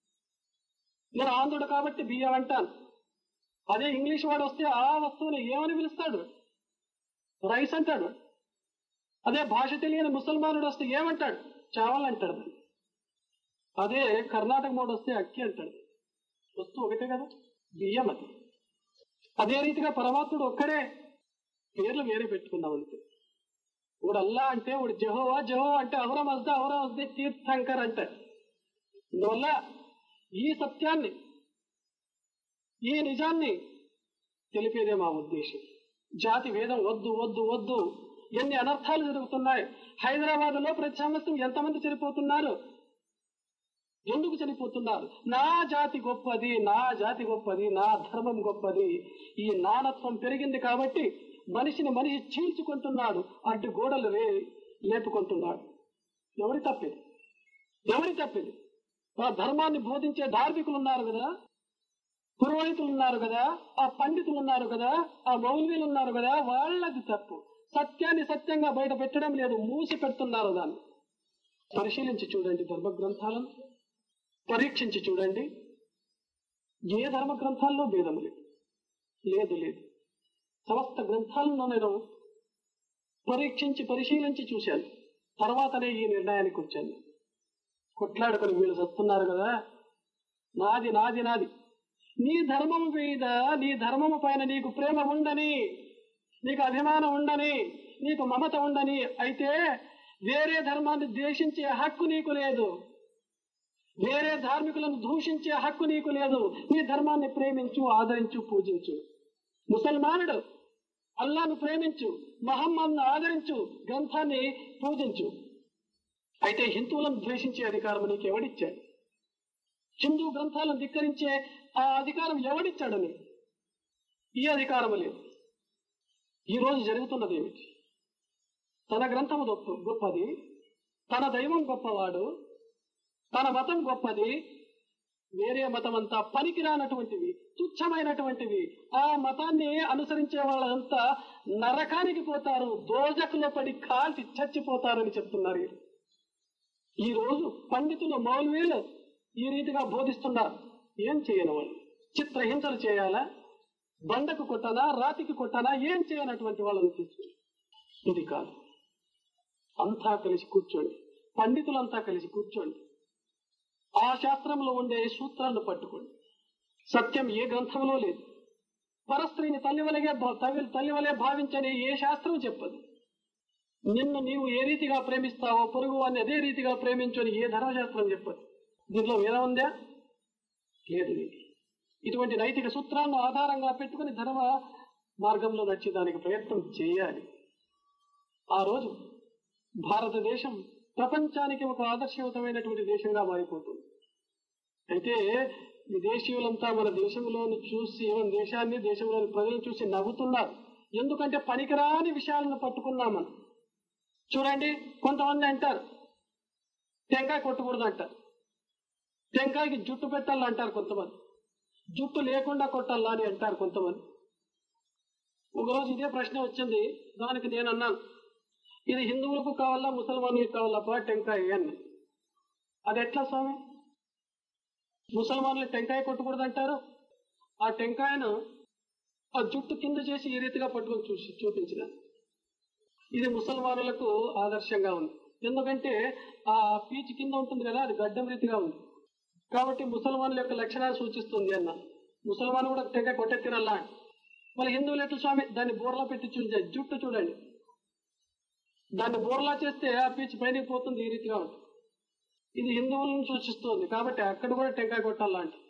నేను ఆంధ్రుడు కాబట్టి బియ్యం అంటాను అదే ఇంగ్లీష్ వాడు వస్తే ఆ వస్తువుని ఏమని పిలుస్తాడు రైస్ అంటాడు అదే భాష తెలియని ముసల్మానుడు వస్తే ఏమంటాడు చావల్ అంటాడు దాన్ని. అదే కర్ణాటక మోడు వస్తే అక్కి అంటాడు వస్తువు ఒకటే కదా బియ్యం అది అదే రీతిగా పరమాత్ముడు ఒక్కడే పేర్లు వేరే పెట్టుకున్నాం అంతే వాడు అల్లా అంటే వాడు జహోవా జహో అంటే అవరా మజ్దా అవరా మజ్దే తీర్థంకర్ అంటాడు అందువల్ల ఈ సత్యాన్ని ఈ నిజాన్ని తెలిపేదే మా ఉద్దేశం జాతి వేదం వద్దు వద్దు వద్దు ఎన్ని అనర్థాలు జరుగుతున్నాయి హైదరాబాద్ లో ప్రతి సంవత్సరం ఎంతమంది చనిపోతున్నారు ఎందుకు చనిపోతున్నారు నా జాతి గొప్పది నా జాతి గొప్పది నా ధర్మం గొప్పది ఈ నానత్వం పెరిగింది కాబట్టి మనిషిని మనిషి చీల్చుకుంటున్నాడు అడ్డు గోడలు రే లేపుకుంటున్నాడు ఎవరి తప్పిది ఎవరి తప్పిది ఆ ధర్మాన్ని బోధించే ధార్మికులు ఉన్నారు కదా పురోహితులు ఉన్నారు కదా ఆ పండితులు ఉన్నారు కదా ఆ మౌల్వీలు ఉన్నారు కదా వాళ్ళది తప్పు సత్యాన్ని సత్యంగా బయట పెట్టడం లేదు మూసి పెడుతున్నారు దాన్ని పరిశీలించి చూడండి ధర్మ గ్రంథాలను పరీక్షించి చూడండి ఏ ధర్మ గ్రంథాల్లో భేదం లేదు లేదు లేదు సమస్త గ్రంథాలను నేను పరీక్షించి పరిశీలించి చూశాను తర్వాతనే ఈ నిర్ణయానికి వచ్చాను కొట్లాడుకొని వీళ్ళు చస్తున్నారు కదా నాది నాది నాది నీ ధర్మం మీద నీ ధర్మము పైన నీకు ప్రేమ ఉండని నీకు అభిమానం ఉండని నీకు మమత ఉండని అయితే వేరే ధర్మాన్ని ద్వేషించే హక్కు నీకు లేదు వేరే ధార్మికులను దూషించే హక్కు నీకు లేదు నీ ధర్మాన్ని ప్రేమించు ఆదరించు పూజించు ముసల్మానుడు అల్లాను ప్రేమించు మహమ్మద్ను ఆదరించు గ్రంథాన్ని పూజించు అయితే హిందువులను ద్వేషించే అధికారం నీకు ఎవడిచ్చాడు హిందూ గ్రంథాలను ధిక్కరించే ఆ అధికారం ఎవడిచ్చాడని ఈ అధికారం లేదు ఈ రోజు జరుగుతున్నది ఏమిటి తన గ్రంథము గొప్ప గొప్పది తన దైవం గొప్పవాడు తన మతం గొప్పది వేరే మతం అంతా పనికిరానటువంటివి తుచ్చమైనటువంటివి ఆ మతాన్ని అనుసరించే వాళ్ళంతా నరకానికి పోతారు దోజకులో పడి కాల్చి చచ్చిపోతారని చెప్తున్నారు వీరు. ఈ రోజు పండితులు మౌల్వీలు ఈ రీతిగా బోధిస్తున్నారు ఏం చేయను వాళ్ళు చిత్రహింసలు చేయాలా బండకు కొట్టనా రాతికి కొట్టనా ఏం చేయనటువంటి వాళ్ళని తీసుకుని ఇది కాదు అంతా కలిసి కూర్చోండి పండితులంతా కలిసి కూర్చోండి ఆ శాస్త్రంలో ఉండే సూత్రాలను పట్టుకోండి సత్యం ఏ గ్రంథంలో లేదు పరస్త్రీని తల్లివలగే భా- తల్లి- తల్లివలే భావించని ఏ శాస్త్రం చెప్పదు నిన్ను నీవు ఏ రీతిగా ప్రేమిస్తావో పొరుగు వాడిని అదే రీతిగా ప్రేమించని ఏ ధర్మశాస్త్రం చెప్పదు దీనిలో వేదం ఉందా లేదు ఇది. ఇటువంటి నైతిక సూత్రాలను ఆధారంగా పెట్టుకుని ధర్మ మార్గంలో నడిచేదానికి ప్రయత్నం చేయాలి ఆ రోజు భారతదేశం ప్రపంచానికి ఒక ఆదర్శవంతమైనటువంటి దేశంగా మారిపోతుంది అయితే విదేశీయులంతా మన దేశంలోని చూసి మన దేశాన్ని దేశంలోని ప్రజలను చూసి నవ్వుతున్నారు ఎందుకంటే పనికిరాని విషయాలను పట్టుకున్నాం మనం చూడండి కొంతమంది అంటారు టెంకాయ కొట్టకూడదు అంటారు టెంకాయకి జుట్టు పెట్టాలి అంటారు కొంతమంది జుట్టు లేకుండా కొట్టాలా అని అంటారు కొంతమంది ఒకరోజు ఇదే ప్రశ్న వచ్చింది దానికి నేను అన్నాను ఇది హిందువులకు కావాలా ముసల్మానులకు కావాలా టెంకాయ అని అది ఎట్లా స్వామి ముసల్మానులు టెంకాయ కొట్టకూడదు అంటారు ఆ టెంకాయను ఆ జుట్టు కింద చేసి ఈ రీతిగా పట్టుకొని చూసి చూపించిన ఇది ముసల్మానులకు ఆదర్శంగా ఉంది ఎందుకంటే ఆ పీచు కింద ఉంటుంది కదా అది గడ్డం రీతిగా ఉంది కాబట్టి ముసల్మానుల యొక్క లక్షణాలు సూచిస్తుంది అన్న ముసల్మాను కూడా టెంకాయ కొట్టే తినల్లా అని. మళ్ళీ హిందువులు ఎట్లా స్వామి దాన్ని బోర్లా పెట్టి చూడండి జుట్టు చూడండి దాన్ని బోర్లా చేస్తే ఆ పీచు పైనకి పోతుంది ఈ రీతిగా ఉంటుంది ఇది హిందువులను సూచిస్తుంది కాబట్టి అక్కడ కూడా టెంకాయ కొట్టాలంట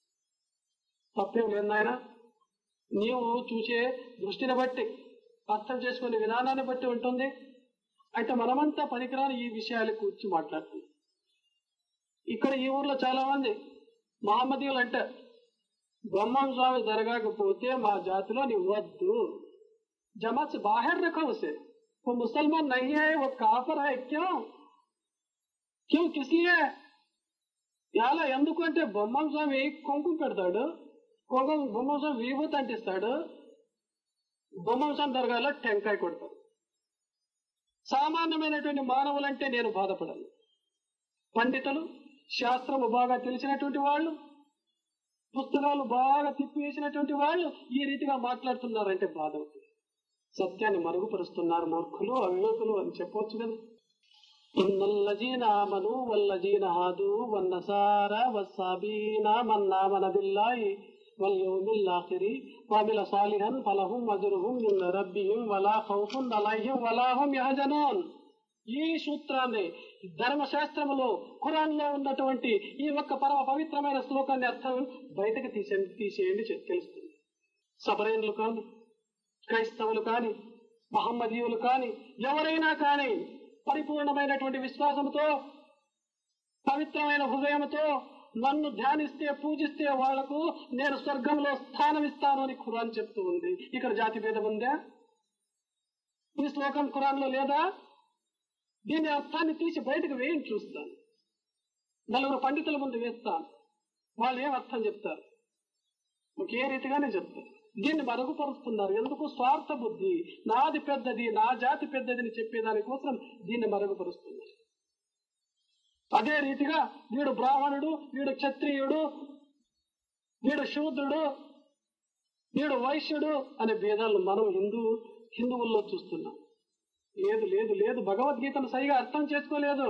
తప్పేం లేదు నాయన నీవు చూసే దృష్టిని బట్టి అర్థం చేసుకునే విధానాన్ని బట్టి ఉంటుంది అయితే మనమంతా పనికిరాని ఈ విషయాలు కూర్చి మాట్లాడుతుంది ఇక్కడ ఈ ఊర్లో చాలా మంది మహమ్మదీయులు అంటారు బ్రహ్మం స్వామి జరగకపోతే మా జాతిలో నీ వద్దు జమాత్ से बाहर रखो उसे वो मुसलमान नहीं है वो काफर है क्यों క్యూ కిస్లియే ఇలా ఎందుకు అంటే బొమ్మం స్వామి కుంకుమ పెడతాడు కుంకుమ బొమ్మం స్వామి విభూతి అంటిస్తాడు బొమ్మం స్వామి దర్గాలో టెంకాయ కొడతాడు సామాన్యమైనటువంటి మానవులంటే నేను బాధపడను పండితులు శాస్త్రము బాగా తెలిసినటువంటి వాళ్ళు పుస్తకాలు బాగా తిప్పివేసినటువంటి వాళ్ళు ఈ రీతిగా మాట్లాడుతున్నారంటే బాధ అవుతుంది సత్యాన్ని మరుగుపరుస్తున్నారు మూర్ఖులు అవివేకులు అని చెప్పవచ్చు కదా إن الذين آمنوا والذين هادوا والنصارى والصابين من آمن بالله واليوم الآخر وعمل صالحا فلهم أجرهم عند ربهم ولا خوف عليهم ولا هم يحزنون ఈ సూత్రాన్ని ధర్మశాస్త్రములో ఖురాన్లో ఉన్నటువంటి ఈ ఒక్క పరమ పవిత్రమైన శ్లోకాన్ని అర్థం బయటకు తీసేయండి తీసేయండి చె- తెలుస్తుంది సబరేన్లు కానీ క్రైస్తవులు కానీ మహమ్మదీయులు కానీ ఎవరైనా కానీ పరిపూర్ణమైనటువంటి విశ్వాసంతో పవిత్రమైన హృదయంతో నన్ను ధ్యానిస్తే పూజిస్తే వాళ్లకు నేను స్వర్గంలో స్థానం ఇస్తాను అని ఖురాన్ చెప్తూ ఉంది ఇక్కడ జాతి భేదం ఉందా ఈ శ్లోకం ఖురాన్లో లేదా దీని అర్థాన్ని తీసి బయటకు వేయని చూస్తాను నలుగురు పండితుల ముందు వేస్తాను వాళ్ళు ఏం అర్థం చెప్తారు ఒకే రీతిగానే చెప్తారు దీన్ని మరుగుపరుస్తున్నారు ఎందుకు స్వార్థ బుద్ధి నాది పెద్దది నా జాతి పెద్దది అని చెప్పేదాని కోసం దీన్ని మరుగుపరుస్తున్నారు అదే రీతిగా వీడు బ్రాహ్మణుడు వీడు క్షత్రియుడు వీడు శూద్రుడు వీడు వైశ్యుడు అనే భేదాలను మనం హిందూ హిందువుల్లో చూస్తున్నాం లేదు లేదు లేదు భగవద్గీతను సరిగా అర్థం చేసుకోలేదు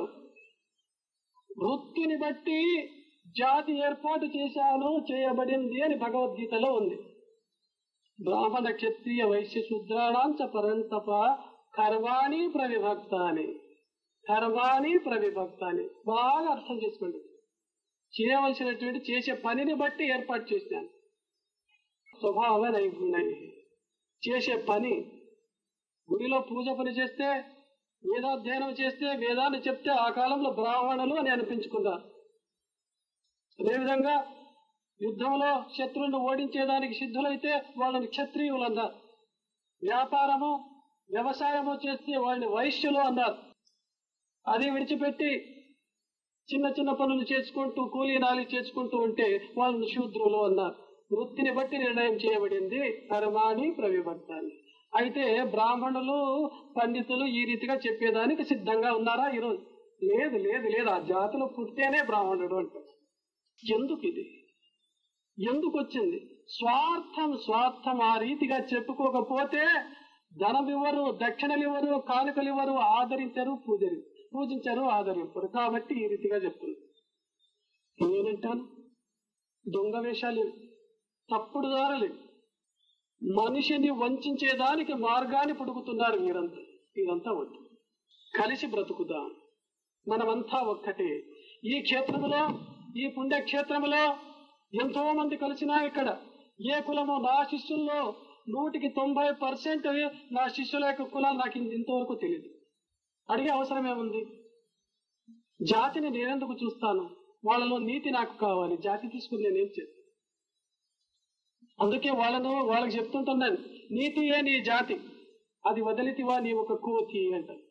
వృత్తిని బట్టి జాతి ఏర్పాటు చేశాను చేయబడింది అని భగవద్గీతలో ఉంది బ్రాహ్మణ క్షత్రియ వైశ్య శూద్రాణాంచ పరంతప కర్వాణి ప్రవిభక్తాని కర్మాని ప్రవిభక్తాని బాగా అర్థం చేసుకోండి చేయవలసినటువంటి చేసే పనిని బట్టి ఏర్పాటు చేశాను స్వభావ నైపుణ్య చేసే పని గుడిలో పూజ పని చేస్తే వేదాధ్యయనం చేస్తే వేదాన్ని చెప్తే ఆ కాలంలో బ్రాహ్మణులు అని అనిపించుకున్నారు అదేవిధంగా యుద్ధంలో శత్రువులను ఓడించేదానికి సిద్ధులైతే వాళ్ళని క్షత్రియులు అన్నారు వ్యాపారము వ్యవసాయము చేస్తే వాళ్ళని వైశ్యులు అన్నారు అది విడిచిపెట్టి చిన్న చిన్న పనులు చేసుకుంటూ కూలీ నాలి చేసుకుంటూ ఉంటే వాళ్ళని శూద్రులు అన్నారు వృత్తిని బట్టి నిర్ణయం చేయబడింది కర్మాని ప్రవిభక్తాన్ని అయితే బ్రాహ్మణులు పండితులు ఈ రీతిగా చెప్పేదానికి సిద్ధంగా ఉన్నారా ఈరోజు లేదు లేదు లేదు ఆ జాతిలో పుట్టేనే బ్రాహ్మణుడు అంటారు ఎందుకు ఇది ఎందుకు వచ్చింది స్వార్థం స్వార్థం ఆ రీతిగా చెప్పుకోకపోతే ధనం ఇవ్వరు దక్షిణలు ఇవ్వరు కానుకలు ఇవ్వరు ఆదరించరు పూజలు పూజించరు ఆదరింపరు కాబట్టి ఈ రీతిగా చెప్తుంది నేనంటాను దొంగ వేషాలు ఇవి. తప్పుడు దారులు ఇవి. మనిషిని వంచేదానికి మార్గాన్ని పుడుకుతున్నారు మీరంతా ఇదంతా వద్దు కలిసి బ్రతుకుదాం మనమంతా ఒక్కటే ఈ క్షేత్రములో ఈ పుణ్యక్షేత్రములో ఎంతో మంది కలిసినా ఇక్కడ ఏ కులమో నా శిష్యుల్లో నూటికి తొంభై పర్సెంట్ నా శిష్యుల యొక్క కులాలు నాకు ఇంత- ఇంతవరకు తెలియదు అడిగే అవసరం ఏముంది జాతిని నేనెందుకు చూస్తాను వాళ్ళలో నీతి నాకు కావాలి జాతి తీసుకుని నేనేం చేస్తాను అందుకే వాళ్ళను వాళ్ళకి చెప్తుంటున్నాను నీతియే నీ జాతి అది వదిలితివా నీ ఒక కోతి అంటారు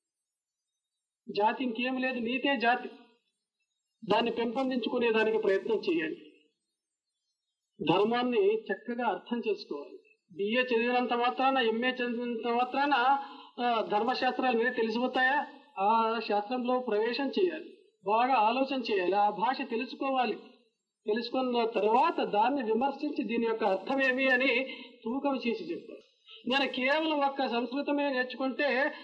జాతి ఇంకేం లేదు నీతే జాతి దాన్ని పెంపొందించుకునే దానికి ప్రయత్నం చేయండి ధర్మాన్ని చక్కగా అర్థం చేసుకోవాలి బిఏ చదివినంత మాత్రాన ఎంఏ చదివినంత మాత్రాన ఆ, ధర్మశాస్త్రాలు మీద తెలిసిపోతాయా ఆ శాస్త్రంలో ప్రవేశం చేయాలి బాగా ఆలోచన చేయాలి ఆ భాష తెలుసుకోవాలి తెలుసుకున్న తర్వాత దాన్ని విమర్శించి దీని యొక్క అర్థం ఏమి అని తూకం చేసి చెప్పారు నేను కేవలం ఒక్క సంస్కృతమే నేర్చుకుంటే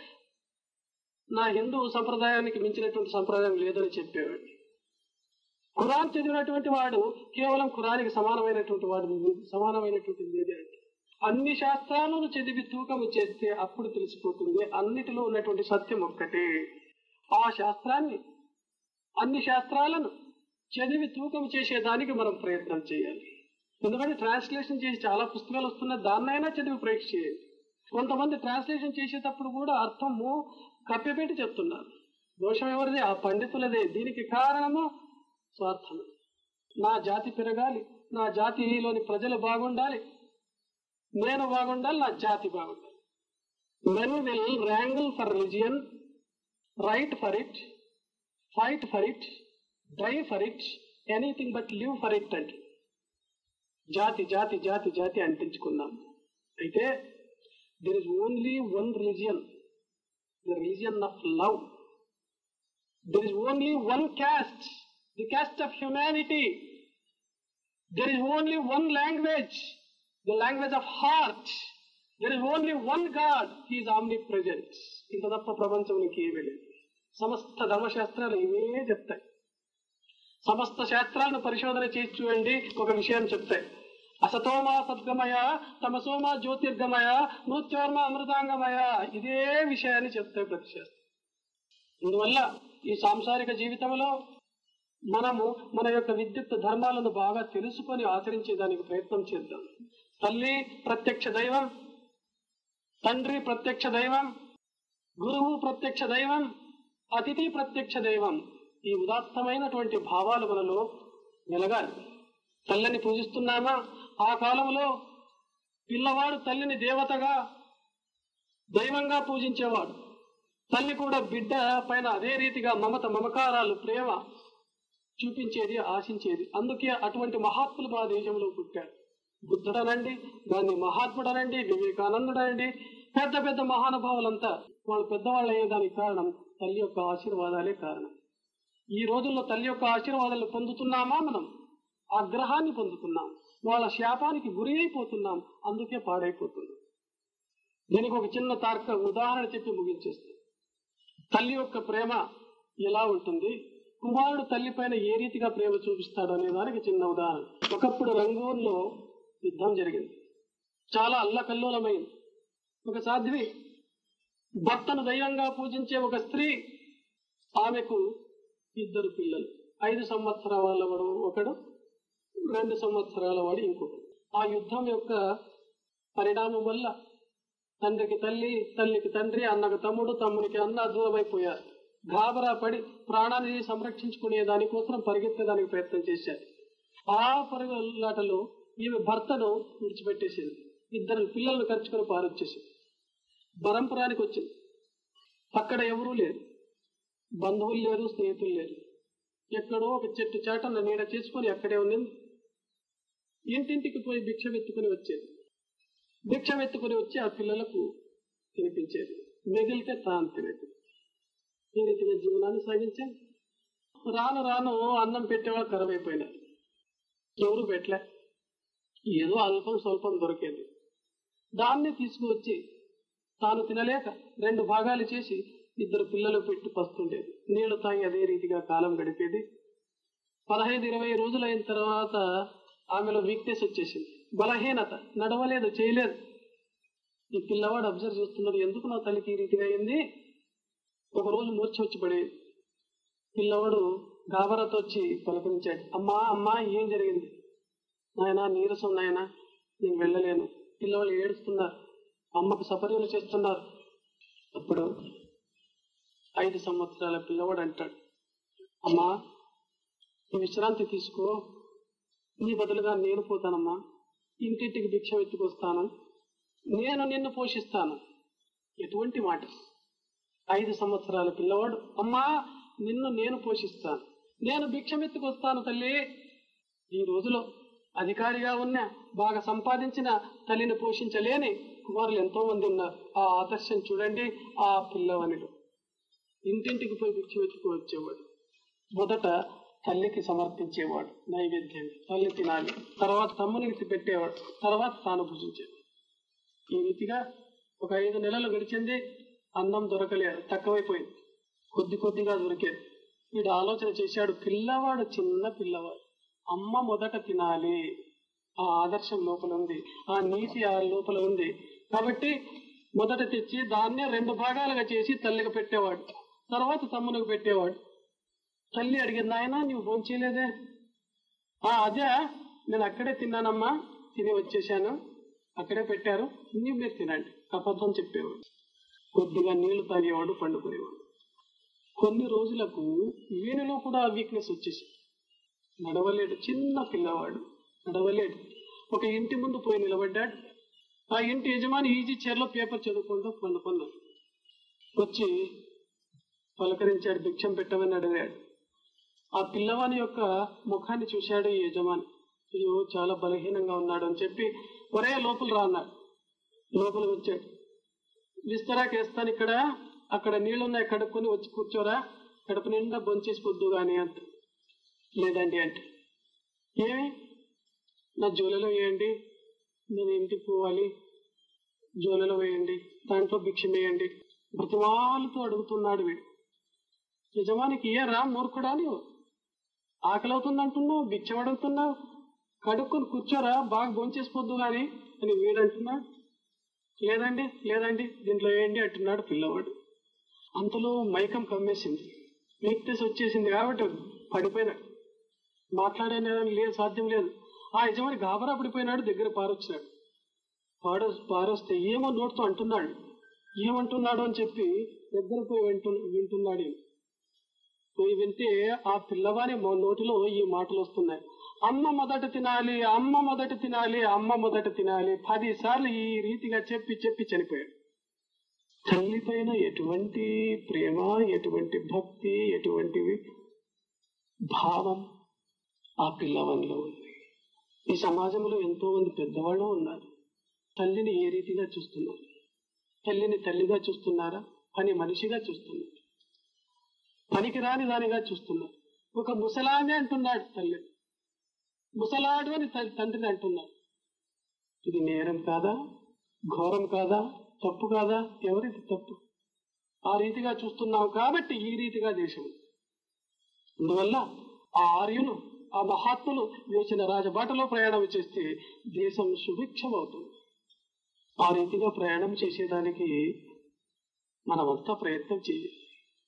నా హిందూ సంప్రదాయానికి మించినటువంటి సంప్రదాయం లేదని చెప్పేవాడిని ఖురాన్ చదివినటువంటి వాడు కేవలం ఖురానికి సమానమైనటువంటి వాడు సమానమైనటువంటి లేదే అంటే అన్ని శాస్త్రాలను చదివి తూకము చేస్తే అప్పుడు తెలిసిపోతుంది అన్నిటిలో ఉన్నటువంటి సత్యం ఒక్కటే ఆ శాస్త్రాన్ని అన్ని శాస్త్రాలను చదివి తూకం చేసేదానికి మనం ప్రయత్నం చేయాలి ఎందుకంటే ట్రాన్స్లేషన్ చేసి చాలా పుస్తకాలు వస్తున్నాయి దాన్నైనా చదివి పరీక్ష చేయండి కొంతమంది ట్రాన్స్లేషన్ చేసేటప్పుడు కూడా అర్థము కప్పిపెట్టి చెప్తున్నారు దోషం ఎవరిది ఆ పండితులదే దీనికి కారణము స్వార్థం నా జాతి పెరగాలి నా జాతిలోని ప్రజలు బాగుండాలి నేను బాగుండాలి నా జాతి బాగుండాలి men will wrangle for religion right for it fight for it die for it anything but live for it అంటే జాతి జాతి జాతి జాతి అంటించుకున్నాం అయితే there is only one religion the religion of love there is only one caste the caste of humanity there is only one language the language of heart there is only one God he is omnipresent ఇంత తప్ప ప్రపంచం ఏమీ లేదు సమస్త ధర్మశాస్త్రాలు ఇవే చెప్తాయి సమస్త శాస్త్రాలను పరిశోధన చేసి చూడండి ఒక విషయం చెప్తాయి అసతోమా సద్గమయ తమసోమా జ్యోతిర్గమయ మృత్యోర్మ అమృతాంగమయ ఇదే విషయాన్ని చెప్తాయి ప్రతి శాస్త్రం అందువల్ల ఈ సాంసారిక జీవితంలో మనము మన యొక్క విద్యుత్ ధర్మాలను బాగా తెలుసుకొని ఆచరించేదానికి ప్రయత్నం చేద్దాం తల్లి ప్రత్యక్ష దైవం తండ్రి ప్రత్యక్ష దైవం గురువు ప్రత్యక్ష దైవం అతిథి ప్రత్యక్ష దైవం ఈ ఉదాత్తమైనటువంటి భావాలు మనలో వెలగాలి తల్లిని పూజిస్తున్నామా ఆ కాలంలో పిల్లవాడు తల్లిని దేవతగా దైవంగా పూజించేవాడు తల్లి కూడా బిడ్డ పైన అదే రీతిగా మమత మమకారాలు ప్రేమ చూపించేది ఆశించేది అందుకే అటువంటి మహాత్ములు మా దేశంలో పుట్టారు బుద్ధుడనండి దాన్ని మహాత్ముడనండి వివేకానందుడనండి పెద్ద పెద్ద మహానుభావులంతా వాళ్ళు పెద్దవాళ్ళు అయ్యేదానికి కారణం తల్లి యొక్క ఆశీర్వాదాలే కారణం ఈ రోజుల్లో తల్లి యొక్క ఆశీర్వాదాలు పొందుతున్నామా మనం ఆగ్రహాన్ని పొందుతున్నాం వాళ్ళ శాపానికి గురి అయిపోతున్నాం అందుకే పాడైపోతున్నాం దీనికి ఒక చిన్న తార్క ఉదాహరణ చెప్పి ముగించేస్తాం తల్లి యొక్క ప్రేమ ఎలా ఉంటుంది కుమారుడు తల్లి పైన ఏ రీతిగా ప్రేమ చూపిస్తాడు అనే దానికి చిన్న ఉదాహరణ ఒకప్పుడు రంగూన్లో యుద్ధం జరిగింది చాలా అల్లకల్లోలమైంది ఒక సాధ్వి భర్తను దైవంగా పూజించే ఒక స్త్రీ ఆమెకు ఇద్దరు పిల్లలు ఐదు సంవత్సరాల వాడు ఒకడు రెండు సంవత్సరాల వాడు ఇంకొకడు ఆ యుద్ధం యొక్క పరిణామం వల్ల తండ్రికి తల్లి తల్లికి తండ్రి అన్నకు తమ్ముడు తమ్మునికి అన్న దూరమైపోయారు గాబరా పడి ప్రాణాన్ని సంరక్షించుకునే దానికోసం పరిగెత్తడానికి ప్రయత్నం చేశారు ఆ పరుగులాటలో ఈమె భర్తను విడిచిపెట్టేసింది ఇద్దరు పిల్లలను ఖర్చుకొని పారొచ్చేసింది బరంపురానికి వచ్చింది అక్కడ ఎవరూ లేరు బంధువులు లేరు స్నేహితులు లేరు ఎక్కడో ఒక చెట్టు చాటన నీడ చేసుకొని అక్కడే ఉన్నది ఇంటింటికి పోయి భిక్ష వెత్తుకుని వచ్చేది భిక్ష వెత్తుకుని వచ్చి ఆ పిల్లలకు తినిపించేది మిగిలితే తాను తినేది ఈ రీతిగా జీవనాన్ని సాగించాం రాను రాను అన్నం పెట్టేవాళ్ళు కరువైపోయినారు ఎవరు పెట్టలే ఏదో అల్పం స్వల్పం దొరికేది దాన్ని తీసుకువచ్చి తాను తినలేక రెండు భాగాలు చేసి ఇద్దరు పిల్లలు పెట్టి పస్తుండేది నీళ్లు తాగి అదే రీతిగా కాలం గడిపేది పదహైదు ఇరవై రోజులైన తర్వాత ఆమెలో వీక్నెస్ వచ్చేసింది బలహీనత నడవలేదు చేయలేదు ఈ పిల్లవాడు అబ్జర్వ్ చేస్తున్నాడు ఎందుకు నా తల్లికి ఈ రీతిగా అయింది ఒక రోజు మూర్ఛ వచ్చి పడేది పిల్లవాడు గాబరాతో వచ్చి పలకరించాడు అమ్మా అమ్మా ఏం జరిగింది నాయన నీరసం నాయన నేను వెళ్ళలేను పిల్లవాళ్ళు ఏడుస్తున్నారు అమ్మకు సపర్యలు చేస్తున్నారు అప్పుడు ఐదు సంవత్సరాల పిల్లవాడు అంటాడు అమ్మా ఈ విశ్రాంతి తీసుకో నీ బదులుగా నేను పోతానమ్మా ఇంటింటికి భిక్ష ఎత్తుకొస్తాను నేను నిన్ను పోషిస్తాను ఎటువంటి మాట ఐదు సంవత్సరాల పిల్లవాడు అమ్మా నిన్ను నేను పోషిస్తాను నేను భిక్షమెత్తుకొస్తాను తల్లి ఈ రోజులో అధికారిగా ఉన్న బాగా సంపాదించిన తల్లిని పోషించలేని కుమారులు ఎంతో మంది ఉన్నారు ఆ ఆదర్శం చూడండి ఆ పిల్లవనిలో ఇంటింటికి పోయి భిక్ష వెతుకు వచ్చేవాడు మొదట తల్లికి సమర్పించేవాడు నైవేద్యంగా తల్లి తినాలి తర్వాత తమ్మునికి పెట్టేవాడు తర్వాత తాను భుజించేది ఈ రీతిగా ఒక ఐదు నెలలు గడిచింది అన్నం దొరకలేదు తక్కువైపోయింది కొద్ది కొద్దిగా దొరికేది వీడు ఆలోచన చేశాడు పిల్లవాడు చిన్న పిల్లవాడు అమ్మ మొదట తినాలి ఆ ఆదర్శం లోపల ఉంది ఆ నీతి ఆ లోపల ఉంది కాబట్టి మొదట తెచ్చి దాన్నే రెండు భాగాలుగా చేసి తల్లికి పెట్టేవాడు తర్వాత తమ్మునికి పెట్టేవాడు తల్లి అడిగింది ఆయన నువ్వు భోంచేయలేదే ఆ అదే నేను అక్కడే తిన్నానమ్మా తిని వచ్చేసాను అక్కడే పెట్టారు నీవు మీరు తినండి అబద్ధం చెప్పేవాడు కొద్దిగా నీళ్లు తాగేవాడు పండుకునేవాడు కొన్ని రోజులకు వీనిలో కూడా ఆ వీక్నెస్ వచ్చేసి నడవలేడు చిన్న పిల్లవాడు నడవలేడు ఒక ఇంటి ముందు పోయి నిలబడ్డాడు ఆ ఇంటి యజమాని ఈజీ చైర్లో పేపర్ చదువుకుంటూ పండుకున్నాడు వచ్చి పలకరించాడు భిక్షం పెట్టమని అడిగాడు ఆ పిల్లవాని యొక్క ముఖాన్ని చూశాడు ఈ యజమాని అయ్యో చాలా బలహీనంగా ఉన్నాడు అని చెప్పి ఒరే లోపల రా అన్నాడు లోపల వచ్చాడు విస్తరాకేస్తాను ఇక్కడ అక్కడ నీళ్లున్నాయి కడుక్కొని వచ్చి కూర్చోరా కడుపు నిండా బొంచేసి పొద్దు గాని అంట లేదండి అంటే ఏమి నా జోలలో వేయండి నేను ఇంటికి పోవాలి జోలలో వేయండి దాంట్లో భిక్ష వేయండి బ్రతిమాలతో అడుగుతున్నాడు వీడు యజమానికి ఇయ్యరా మూర్ఖుడా నీవు ఆకలి అంటున్నావు భిక్షం అడుగుతున్నావు కడుక్కొని కూర్చోరా బాగా భోంచేసిపోద్దు గాని అని వీడంటున్నాడు లేదండి లేదండి దీంట్లో వేయండి అంటున్నాడు పిల్లవాడు అంతలో మైకం కమ్మేసింది వీక్నెస్ వచ్చేసింది కాబట్టి పడిపోయినాడు మాట్లాడేది లేదు సాధ్యం లేదు ఆ యజమాని గాబరా పడిపోయినాడు దగ్గర పారొచ్చినాడు పాడో పారొస్తే ఏమో నోటితో అంటున్నాడు ఏమంటున్నాడు అని చెప్పి దగ్గర పోయి వింటు వింటున్నాడు ఈయన. పోయి వింటే ఆ పిల్లవాని మొ- నోటిలో ఈ మాటలు వస్తున్నాయి అమ్మ మొదట తినాలి అమ్మ మొదట తినాలి అమ్మ మొదట తినాలి పది సార్లు ఈ రీతిగా చెప్పి చెప్పి చనిపోయాడు తల్లి పైన ఎటువంటి ప్రేమ ఎటువంటి భక్తి ఎటువంటివి భావం ఆ పిల్లవనిలో ఉంది ఈ సమాజంలో ఎంతో మంది పెద్దవాళ్ళు ఉన్నారు తల్లిని ఏ రీతిగా చూస్తున్నారు తల్లిని తల్లిగా చూస్తున్నారా పని మనిషిగా చూస్తున్నారు పనికి రాని దానిగా చూస్తున్నారు ఒక ముసలామే అంటున్నాడు తల్లి ముసలాడు అని త- తండ్రిని అంటున్నాడు ఇది నేరం కాదా ఘోరం కాదా తప్పు కాదా ఎవరిది తప్పు ఆ రీతిగా చూస్తున్నాం కాబట్టి ఈ రీతిగా దేశం ఉంది. అందువల్ల ఆ ఆర్యులు ఆ మహాత్ములు వేసిన రాజబాటలో ప్రయాణం చేస్తే దేశం సుభిక్షం అవుతుంది ఆ రీతిగా ప్రయాణం చేసేదానికి మనమంతా ప్రయత్నం చేయాలి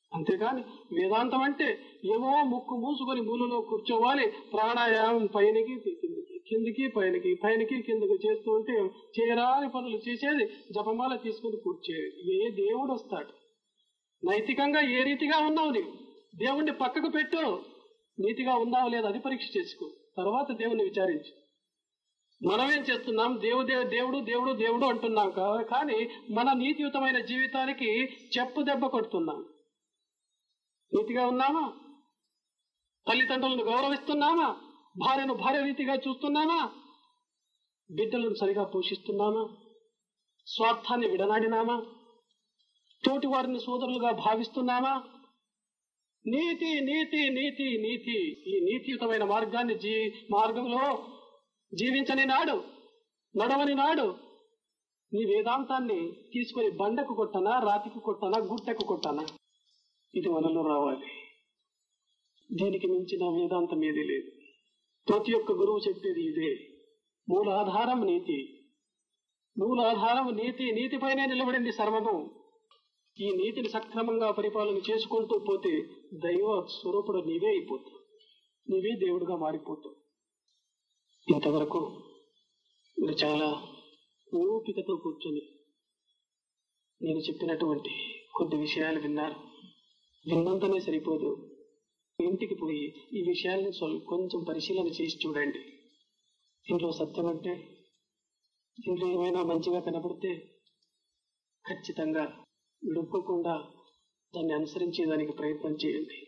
అంతేకాని వేదాంతం అంటే ఏమో ముక్కు మూసుకొని మూలలో కూర్చోవాలి ప్రాణాయామం పైనకి కిందకి కిందికి పైనకి పైనకి కిందకి చేస్తూ ఉంటే చేరాని పనులు చేసేది జపమాల తీసుకుని కూర్చేది ఏ దేవుడు వస్తాడు నైతికంగా ఏ రీతిగా ఉన్నావు నీవు దేవుణ్ణి పక్కకు పెట్టు నీతిగా ఉన్నావు లేదా అది పరీక్ష చేసుకో తర్వాత దేవుణ్ణి విచారించు మనమేం చేస్తున్నాం దేవుడే దేవుడు దేవుడు దేవుడు అంటున్నాం కా- కానీ మన నీతియుతమైన జీవితానికి చెప్పు దెబ్బ కొడుతున్నాం నీతిగా ఉన్నామా తల్లిదండ్రులను గౌరవిస్తున్నామా భార్యను భార్య రీతిగా చూస్తున్నామా బిడ్డలను సరిగా పోషిస్తున్నామా స్వార్థాన్ని విడనాడినామా తోటి వారిని సోదరులుగా భావిస్తున్నామా నీతి నీతి నీతి నీతి ఈ నీతియుతమైన మార్గాన్ని జీ మార్గంలో జీవించని నాడు నడవని నాడు నీ వేదాంతాన్ని తీసుకొని బండకు కొట్టనా రాతికి కొట్టనా గుట్టకు కొట్టనా ఇది మనలో రావాలి దీనికి మించిన వేదాంతం ఏదీ లేదు ప్రతి ఒక్క గురువు చెప్పేది ఇదే మూలాధారం నీతి మూలాధారం నీతి నీతిపైనే నిలబడింది సర్వము ఈ నీతిని సక్రమంగా పరిపాలన చేసుకుంటూ పోతే దైవ స్వరూపుడు నీవే అయిపోతావు నీవే దేవుడుగా మారిపోతావు ఇంతవరకు మీరు చాలా ఓపికతో కూర్చొని నేను చెప్పినటువంటి కొన్ని విషయాలు విన్నారు విన్నంతనే సరిపోదు ఇంటికి పోయి ఈ విషయాలను స్వల్- కొంచెం పరిశీలన చేసి చూడండి ఇంట్లో సత్యం అంటే ఇంట్లో ఏమైనా మంచిగా కనబడితే ఖచ్చితంగా విడుపుకుండా దాన్ని అనుసరించేదానికి ప్రయత్నం చేయండి